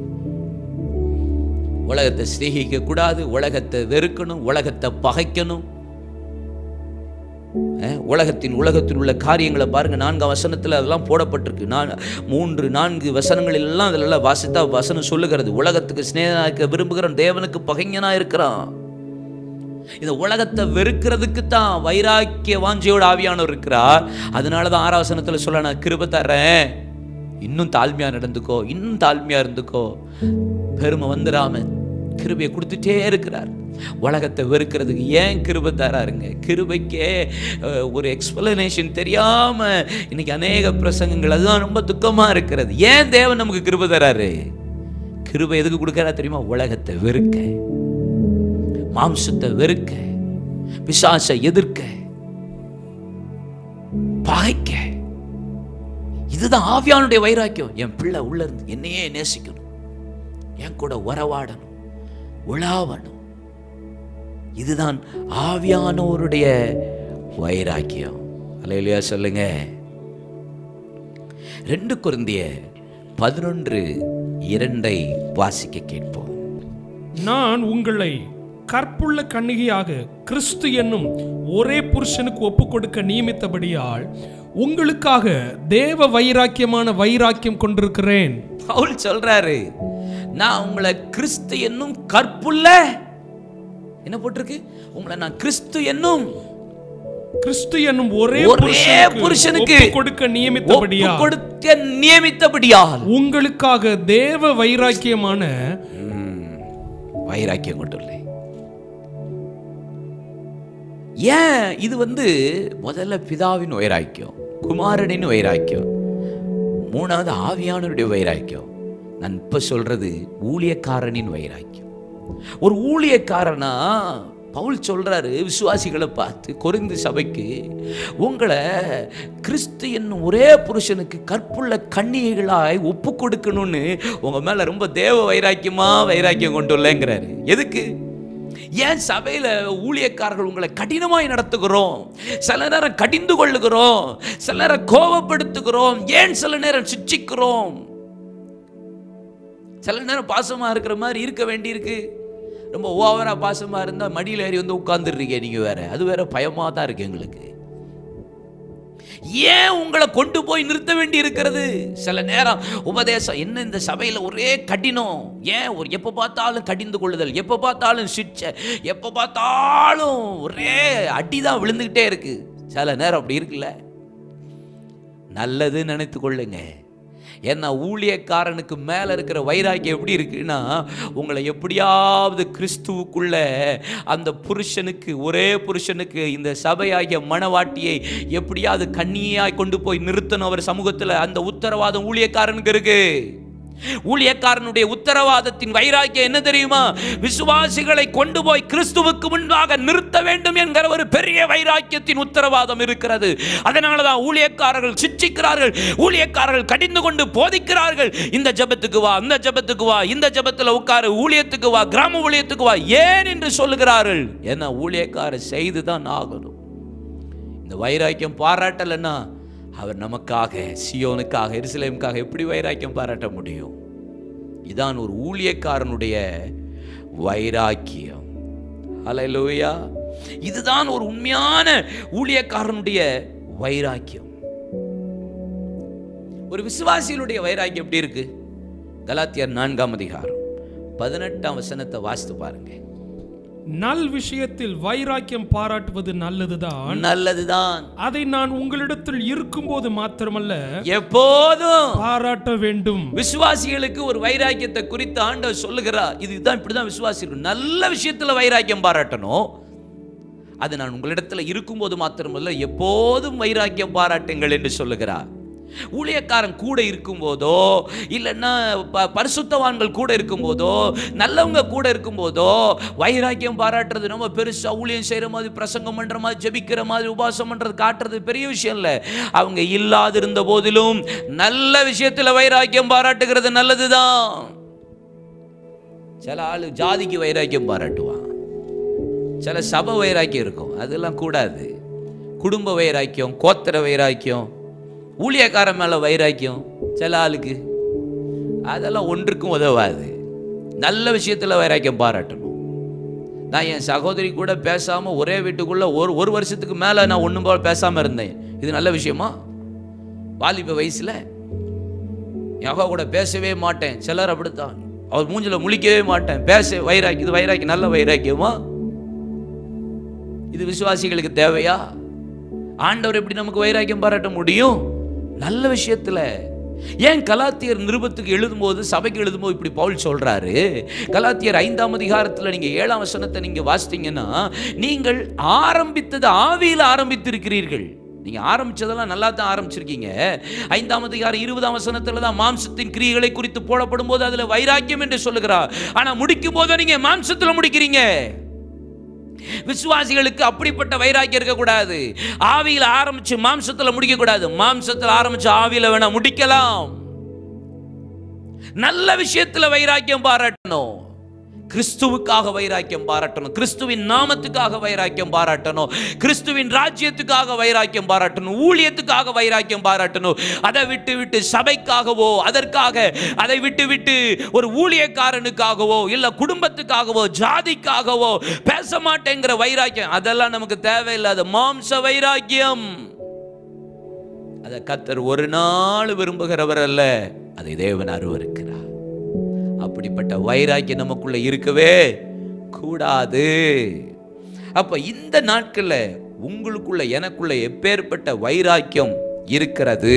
Speaker 1: உலகத்தை சிநேகிக்க கூடாது உலகத்தை வெறுக்கணும் உலகத்தை பகைக்கணும் அஹ், உலகத்தின் உலகத்தில் உள்ள காரியங்களை பாருங்க நான்காம் வசனத்தில் அதெல்லாம் போடப்பட்டிருக்கு நான் மூன்று நான்கு வசனங்கள் எல்லாம் அதில் வாசித்தா வசனம் சொல்லுகிறது உலகத்துக்கு சிநேகனாக்க விரும்புகிறான் தேவனுக்கு பகைஞனா இருக்கிறான் இந்த உலகத்தை வெறுக்கிறதுக்கு தான் வைராக்கிய வாஞ்சையோட ஆவியானவர் இருக்கிறார் அதனால தான் ஆறாம் வசனத்தில் சொல்ல நான் கிருபை தரேன் இன்னும் தாழ்மையா நடந்துக்கோ இன்னும் தாழ்மையா இருந்துக்கோ பெருமை வந்துடாம கிருபையை கொடுத்துட்டே இருக்கிறார் உலகத்தை வெறுக்கிறதுக்கு ஏன் கிருபை தராருங்க கிருபைக்கே அஹ், ஒரு எக்ஸ்பிளனேஷன் தெரியாம இன்னைக்கு அநேக பிரசங்கங்கள் அதுதான் ரொம்ப துக்கமா இருக்கிறது ஏன் தேவன் நமக்கு கிருபை தராரு கிருபை எதுக்கு கொடுக்கறா தெரியுமா உலகத்தை வெறுக்க மாம்சத்தை வெறுக்க பிசாசை எதிர்க்க பகைக்க இதுதான் ஆவியானுடைய வைராக்கியம் என் பிள்ளை உள்ள இருந்து என்னையே நேசிக்கணும் என் கூட உறவாடணும் உலாவணும் இதுதான் ஆவியானவருடைய வைராக்கியம் அல்லையா சொல்லுங்க ரெண்டு குருந்திய பதினொன்று இரண்டை வாசிக்க கேட்போம்
Speaker 2: நான் உங்களை கற்புள்ள கன்னிகையாக கிறிஸ்து என்னும் ஒரே புருஷனுக்கு ஒப்புக் கொடுக்க நியமித்தபடியால் உங்களுக்காக தேவ வைராக்கியமான வைராக்கியம் கொண்டிருக்கிறேன்
Speaker 1: பவுல் சொல்றாரு நான் உங்களை கிறிஸ்து என்னும் கற்புள்ள என்ன போட்டிருக்கு உங்களை நான் கிறிஸ்து என்னும்
Speaker 2: கிறிஸ்து என்னும் ஒரே
Speaker 1: ஒரே புருஷனுக்கு
Speaker 2: புருஷனுக்கு ஒப்புக் கொடுக்க நியமித்தபடியால்
Speaker 1: ஒப்புக் கொடுக்க நியமித்தபடியால்
Speaker 2: உங்களுக்காக தேவ வைராக்கியமான
Speaker 1: ம், வைராக்கியம் கொண்டுள்ளேன் ஏன் இது வந்து முதல்ல பிதாவின் வைராக்கியம் குமாரனின் வைராக்கியம் மூணாவது ஆவியானவருடைய வைராக்கியம் நான் இப்ப சொல்றது ஊழியக்காரனின் வைராக்கியம் ஒரு ஊழியக்காரனா பவுல் சொல்றாரு விசுவாசிகளை பார்த்து கொரிந்து சபைக்கு உங்களை கிறிஸ்து என்னும் ஒரே புருஷனுக்கு கற்புள்ள கன்னிகைகளாய் ஒப்பு கொடுக்கணும்னு உங்க மேல ரொம்ப தேவ வைராக்கியமா வைராக்கியம் கொண்டுள்ளேங்கிறாரு எதுக்கு ஏன் சபையில ஊழியக்காரர்கள் உங்களை கடினமாய் நடத்துகிறோம் சில நேரம் கடிந்து கொள்ளுகிறோம் சில நேரம் கோபப்படுத்துகிறோம் ஏன் சில நேரம் சிச்சிக்கிறோம் சில நேரம் பாசமா இருக்கிற மாதிரி இருக்க வேண்டியிருக்கு ரொம்ப ஓவரா பாசமா இருந்தா மடியில் ஏறி வந்து உட்கார்ந்துடுறீங்க நீங்க வேற அது வேற பயமா தான் இருக்கு எங்களுக்கு ஏன் உங்களை கொண்டு போய் நிறுத்த வேண்டி இருக்கிறது சில நேரம் உபதேசம் என்ன இந்த சபையில ஒரே கடினம் ஏன் ஒரு எப்ப பார்த்தாலும் கடிந்து கொள்ளுதல் எப்ப பார்த்தாலும் சிச்ச எப்ப பார்த்தாலும் ஒரே அடிதான் விழுந்துகிட்டே இருக்கு சில நேரம் அப்படி இருக்குல்ல நல்லது நினைத்து கொள்ளுங்க ஏன்னா ஊழியக்காரனுக்கு மேல இருக்கிற வைராக்கியம் எப்படி இருக்குன்னா உங்களை எப்படியாவது கிறிஸ்துவுக்குள்ள அந்த புருஷனுக்கு ஒரே புருஷனுக்கு இந்த சபையாகிய மணவாட்டியை எப்படியாவது கண்ணியாய் கொண்டு போய் நிறுத்தணும் அவர் சமூகத்துல அந்த உத்தரவாதம் ஊழியக்காரனுக்கு இருக்கு ஊழியக்காரனுடைய உத்தரவாதத்தின் வைராக்கியம் என்ன தெரியுமா விசுவாசிகளை கொண்டு போய் கிறிஸ்துவுக்கு முன்பாக நிறுத்த வேண்டும் என்கிற ஒரு பெரிய வைராக்கியத்தின் உத்தரவாதம் இருக்கிறது அதனால தான் ஊழியக்காரர்கள் சிச்சிக்கிறார்கள் ஊழியக்காரர்கள் கடிந்து கொண்டு போதிக்கிறார்கள் இந்த ஜெபத்துக்கு வா அந்த ஜெபத்துக்கு வா இந்த ஜெபத்துல உட்காரு ஊழியத்துக்கு வா கிராம ஊழியத்துக்கு வா ஏன் என்று சொல்லுகிறார்கள் ஏன்னா ஊழியக்காரர் செய்து தான் ஆகணும் இந்த வைராக்கியம் பாராட்டலைன்னா அவர் நமக்காக சியோனுக்காக எருசலேமுக்காக எப்படி வைராக்கியம் பாராட்ட முடியும் இதான் ஒரு ஊழியக்காரனுடைய வைராக்கியம் ஹalleluya இதுதான் ஒரு உண்மையான ஊழியக்காரனுடைய வைராக்கியம் ஒரு விசுவாசியினுடைய வைராக்கியம் எப்படி இருக்கு கலாத்தியர் நான்காம் அதிகாரம் பதினெட்டாம் வசனத்தை வாசித்து பாருங்க
Speaker 2: நல் விஷயத்தில் வைராக்கியம் பாராட்டுவது நல்லதுதான்
Speaker 1: நல்லதுதான்
Speaker 2: அதை நான் உங்களிடத்தில் இருக்கும்போது மாத்திரமல்ல
Speaker 1: எப்போதும்
Speaker 2: பாராட்ட வேண்டும்
Speaker 1: விசுவாசிகளுக்கு ஒரு வைராக்கியத்தை குறித்து ஆண்டவர் சொல்லுகிறார் இதுதான் இப்படிதான் விசுவாசி இருக்கும் நல்ல விஷயத்துல வைராக்கியம் பாராட்டணும் அது நான் உங்களிடத்துல இருக்கும்போது மாத்திரமல்ல எப்போதும் வைராக்கியம் பாராட்டுங்கள் என்று சொல்லுகிறார் ஊழியக்காரன் கூட இருக்கும்போதோ இல்லைன்னா ப- பரிசுத்தவான்கள் கூட இருக்கும்போதோ நல்லவங்க கூட இருக்கும்போதோ வைராக்கியம் பாராட்டுறது நம்ம பெருசா ஊழியம் செய்யற மாதிரி பிரசங்கம் பண்ற மாதிரி ஜெபிக்கிற மாதிரி உபாசம் பண்றது காட்டுறது பெரிய விஷயம் இல்லை அவங்க இல்லாதிருந்த போதிலும் நல்ல விஷயத்துல வைராக்கியம் பாராட்டுகிறது நல்லதுதான் சில ஆளு ஜாதிக்கு வைராக்கியம் பாராட்டுவான் சில சபை வைராக்கியம் இருக்கும் அதெல்லாம் கூடாது குடும்ப வைராக்கியம் கோத்திர வைராக்கியம் ஊழியக்காரன் மேல வைராக்கியம் சில ஆளுக்கு அதெல்லாம் ஒன்றுக்கும் உதவாது நல்ல விஷயத்துல வைராக்கியம் பாராட்டணும் நான் என் சகோதரி கூட பேசாம ஒரே வீட்டுக்குள்ள ஒரு ஒரு வருஷத்துக்கு மேல நான் ஒண்ணும் போல பேசாம இருந்தேன் இது நல்ல விஷயமா வாலிப வயசுல என் அக்கா கூட பேசவே மாட்டேன் சிலர் அப்படித்தான் அவர் மூஞ்சில முழிக்கவே மாட்டேன் பேச வைராக்கி இது வைராக்கி நல்ல வைராக்கியமா இது விசுவாசிகளுக்கு தேவையா ஆண்டவர் எப்படி நமக்கு வைராக்கியம் பாராட்ட முடியும் நல்ல விஷயத்துல ஏன் கலாத்தியர் நிருபத்துக்கு எழுதும்போது சபைக்கு எழுதும்போது இப்படி பவுல் சொல்றாரு கலாத்தியர் ஐந்தாம் அதிகாரத்துல நீங்க ஏழாம் வசனத்தை நீங்க வாசித்தீங்கன்னா நீங்கள் ஆரம்பித்தது ஆவியில் ஆரம்பித்திருக்கிறீர்கள் நீங்க ஆரம்பிச்சதெல்லாம் நல்லா தான் ஆரம்பிச்சிருக்கீங்க ஐந்தாம் அதிகாரம் இருபதாம் வசனத்துல தான் மாம்சத்தின் கிரியைகளை குறித்து போடப்படும் போது அதுல வைராக்கியம் என்று சொல்லுகிறார் ஆனா முடிக்கும் போது நீங்க மாம்சத்துல முடிக்கிறீங்க விசுவாசிகளுக்கு அப்படிப்பட்ட வைராக்கியம் இருக்கக்கூடாது ஆவியில் ஆரம்பிச்சு மாம்சத்துல முடிக்க கூடாது மாம்சத்துல ஆரம்பிச்சு ஆவியில வேணா முடிக்கலாம் நல்ல விஷயத்துல வைராக்கியம் பாராட்டணும் கிறிஸ்துவுக்காக வைராக்கியம் பாராட்டணும் கிறிஸ்துவின் நாமத்துக்காக வைராக்கியம் பாராட்டணும் கிறிஸ்துவின் ராஜ்யத்துக்காக வைராக்கியம் பாராட்டணும் ஊழியத்துக்காக வைராக்கியம் பாராட்டணும் அதை விட்டு விட்டு சபைக்காகவோ அதற்காக அதை விட்டு விட்டு ஒரு ஊழியக்காரனுக்காகவோ இல்ல குடும்பத்துக்காகவோ ஜாதிக்காகவோ பேச மாட்டேங்கிற வைராக்கியம் அதெல்லாம் நமக்கு தேவையில்லாத மாம்ச வைராக்கியம் அதை கத்தர் ஒரு நாள் விரும்புகிறவர் அல்ல அதை தேவன் அருவருக்கிறார் அப்படிப்பட்ட வைராக்கியம் நமக்குள்ள இருக்கவே கூடாது அப்ப இந்த நாட்கள்ல உங்களுக்குள்ள எனக்குள்ள எப்பேற்பட்ட வைராக்கியம் இருக்கிறது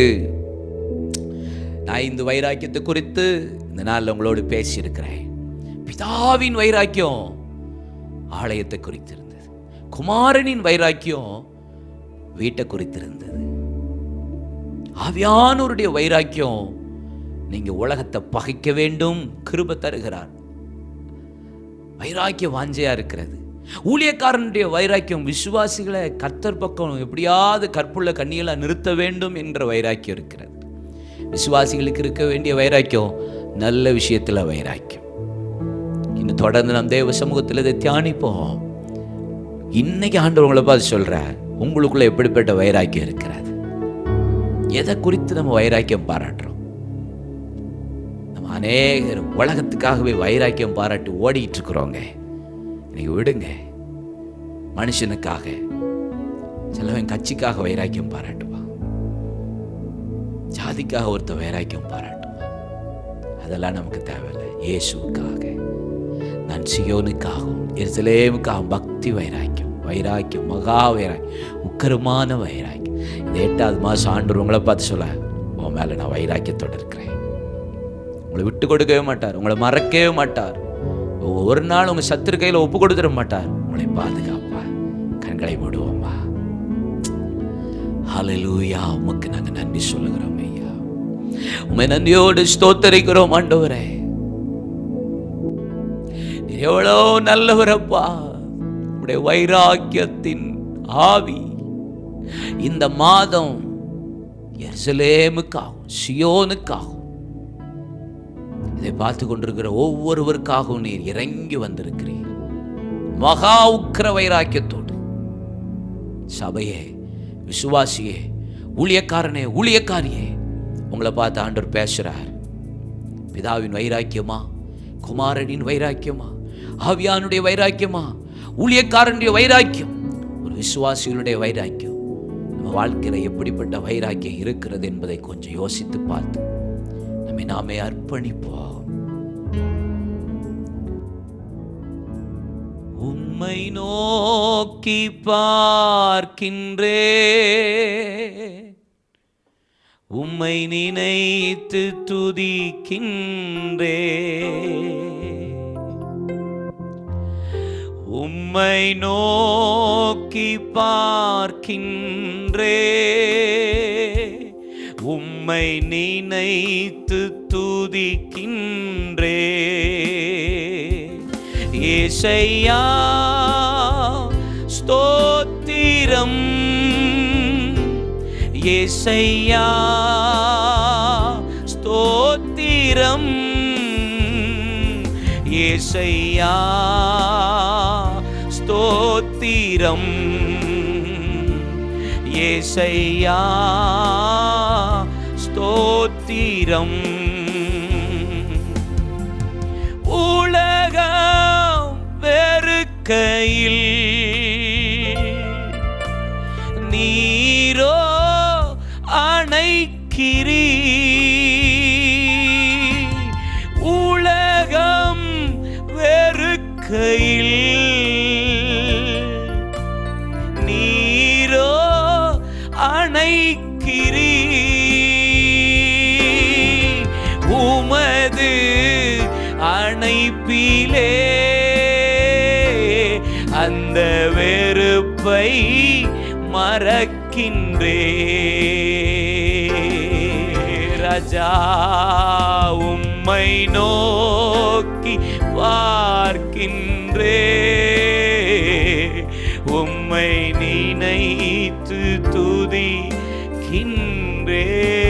Speaker 1: நான் இந்த வைராக்கியத்தை குறித்து இந்த நாளில் உங்களோடு பேசியிருக்கிறேன் பிதாவின் வைராக்கியம் ஆலயத்தை குறித்திருந்தது குமாரனின் வைராக்கியம் வீட்டை குறித்திருந்தது ஆவியானோருடைய வைராக்கியம் நீங்க உலகத்தை பகைக்க வேண்டும் கிருப தருகிறார் வைராக்கிய வாஞ்சையா இருக்கிறது ஊழியக்காரனுடைய வைராக்கியம் விசுவாசிகளை கர்த்தர் பக்கம் எப்படியாவது கற்புள்ள கண்ணியலா நிறுத்த வேண்டும் என்ற வைராக்கியம் இருக்கிறது விசுவாசிகளுக்கு இருக்க வேண்டிய வைராக்கியம் நல்ல விஷயத்துல வைராக்கியம் இன்னும் தொடர்ந்து நம் தேவ சமூகத்தில் இதை தியானிப்போம் இன்னைக்கு ஆண்டவர் உங்களை பார்த்து சொல்றார் உங்களுக்குள்ள எப்படிப்பட்ட வைராக்கியம் இருக்கிறது எதை குறித்து நம்ம வைராக்கியம் பாராட்டுறோம் நம்ம அநேகர் உலகத்துக்காகவே வைராக்கியம் பாராட்டி ஓடிட்டு இருக்கிறோங்க இன்னைக்கு விடுங்க மனுஷனுக்காக சிலவன் கட்சிக்காக வைராக்கியம் பாராட்டுவான் ஜாதிக்காக ஒருத்த வைராக்கியம் பாராட்டுவான் அதெல்லாம் நமக்கு தேவையில்லை இயேசுவுக்காக நான் சியோனுக்காகவும் எருசலேமுக்காகவும் பக்தி வைராக்கியம் வைராக்கியம் மகா வைராக்கியம் உக்கரமான வைராக்கியம் இந்த எட்டாவது மாதம் ஆண்டு உங்களை பார்த்து சொல்ல உன் மேலே நான் வைராக்கியத்தோடு இருக்கிறேன் உங்களை விட்டு கொடுக்கவே மாட்டார் உங்களை மறக்கவே மாட்டார் ஒரு நாள் உங்க சத்துரு கையில் ஒப்பு கொடுத்துட மாட்டார் உங்களை பாதுகாப்பா கண்களை மூடுவோமா ஹalleluya உமக்கு நாங்க நன்றி சொல்லுகிறோம் ஐயா உமை நன்றியோடு ஸ்தோத்தரிக்கிறோம் ஆண்டவரே நீர் எவ்வளோ நல்லவரப்பா உடைய வைராக்கியத்தின் ஆவி இந்த மாதம் எருசலேமுக்காகும் சியோனுக்காகும் இதை பார்த்து கொண்டிருக்கிற ஒவ்வொருவருக்காகவும் நீர் இறங்கி வந்திருக்கிறீர் மகா உக்கிர வைராக்கியத்தோடு சபையே விசுவாசியே ஊழியக்காரனே ஊழியக்காரியே உங்களை பார்த்து ஆண்டவர் பேசுறார் பிதாவின் வைராக்கியமா குமாரனின் வைராக்கியமா ஆவியானுடைய வைராக்கியமா ஊழியக்காரனுடைய வைராக்கியம் ஒரு விசுவாசிகளுடைய வைராக்கியம் நம்ம வாழ்க்கையில எப்படிப்பட்ட வைராக்கியம் இருக்கிறது என்பதை கொஞ்சம் யோசித்து பார்த்து நம்மை நாமே அர்ப்பணிப்போம் உம்மை நோக்கி பார்க்கின்றே உம்மை நினைத்து துதிக்கின்றே உம்மை நோக்கி பார்க்கின்றே உம்மை நினைத்து துதிக்கின்றே ஏசையா ஸ்தோத்திரம் ஏசையா ஸ்தோத்திரம் ஏசையா ஸ்தோத்திரம் ஏசையா ஸ்தோத்திரம் உலகம் வெறுக்க வெறுக்கையில் நீரோ அணைக்கிறீ உலகம் வெறுக்கையில் நீரோ அணைக்கிறீ உமது அணைப்பிலே அந்த வெறுப்பை மறக்கின்றே ராஜா உம்மை நோக்கி பார்க்கின்றே உம்மை நினைத்து துதிக்கின்றே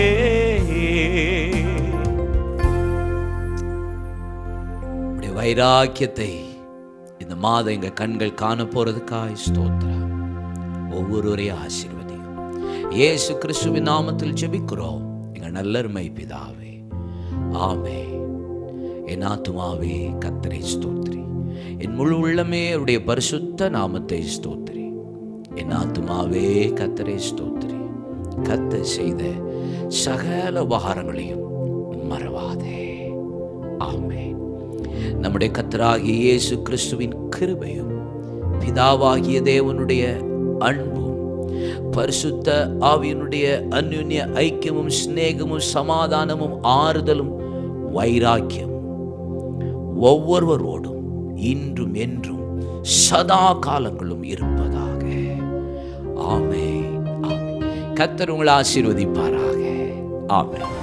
Speaker 1: உடைய வைராக்கியத்தை இந்த மாதம் எங்க கண்கள் காண போறதுக்காய் ஸ்தோத்திரம் ஒவ்வொருவரையும் ஆசீர்வதியும் இயேசு கிறிஸ்துவின் நாமத்தில் ஜெபிக்கிறோம் எங்க நல்லருமை பிதாவே ஆமே என் ஆத்துமாவே கத்தரை ஸ்தோத்திரி என் முழு உள்ளமே அவருடைய பரிசுத்த நாமத்தை ஸ்தோத்திரி என் ஆத்துமாவே கத்தரை ஸ்தோத்திரி கத்த செய்த சகல உபகாரங்களையும் மறவாதே ஆமே நம்முடைய கத்தராகிய இயேசு கிறிஸ்துவின் கிருபையும் பிதாவாகிய தேவனுடைய அன்பும் பரிசுத்த ஆவியனுடைய அந்யுன்ய ஐக்கியமும் சிநேகமும் சமாதானமும் ஆறுதலும் வைராக்கியம் ஒவ்வொருவரோடும் இன்றும் என்றும் சதா காலங்களும் இருப்பதாக ஆமே ஆமே கத்தர் உங்களை ஆசீர்வதிப்பாராக ஆமென்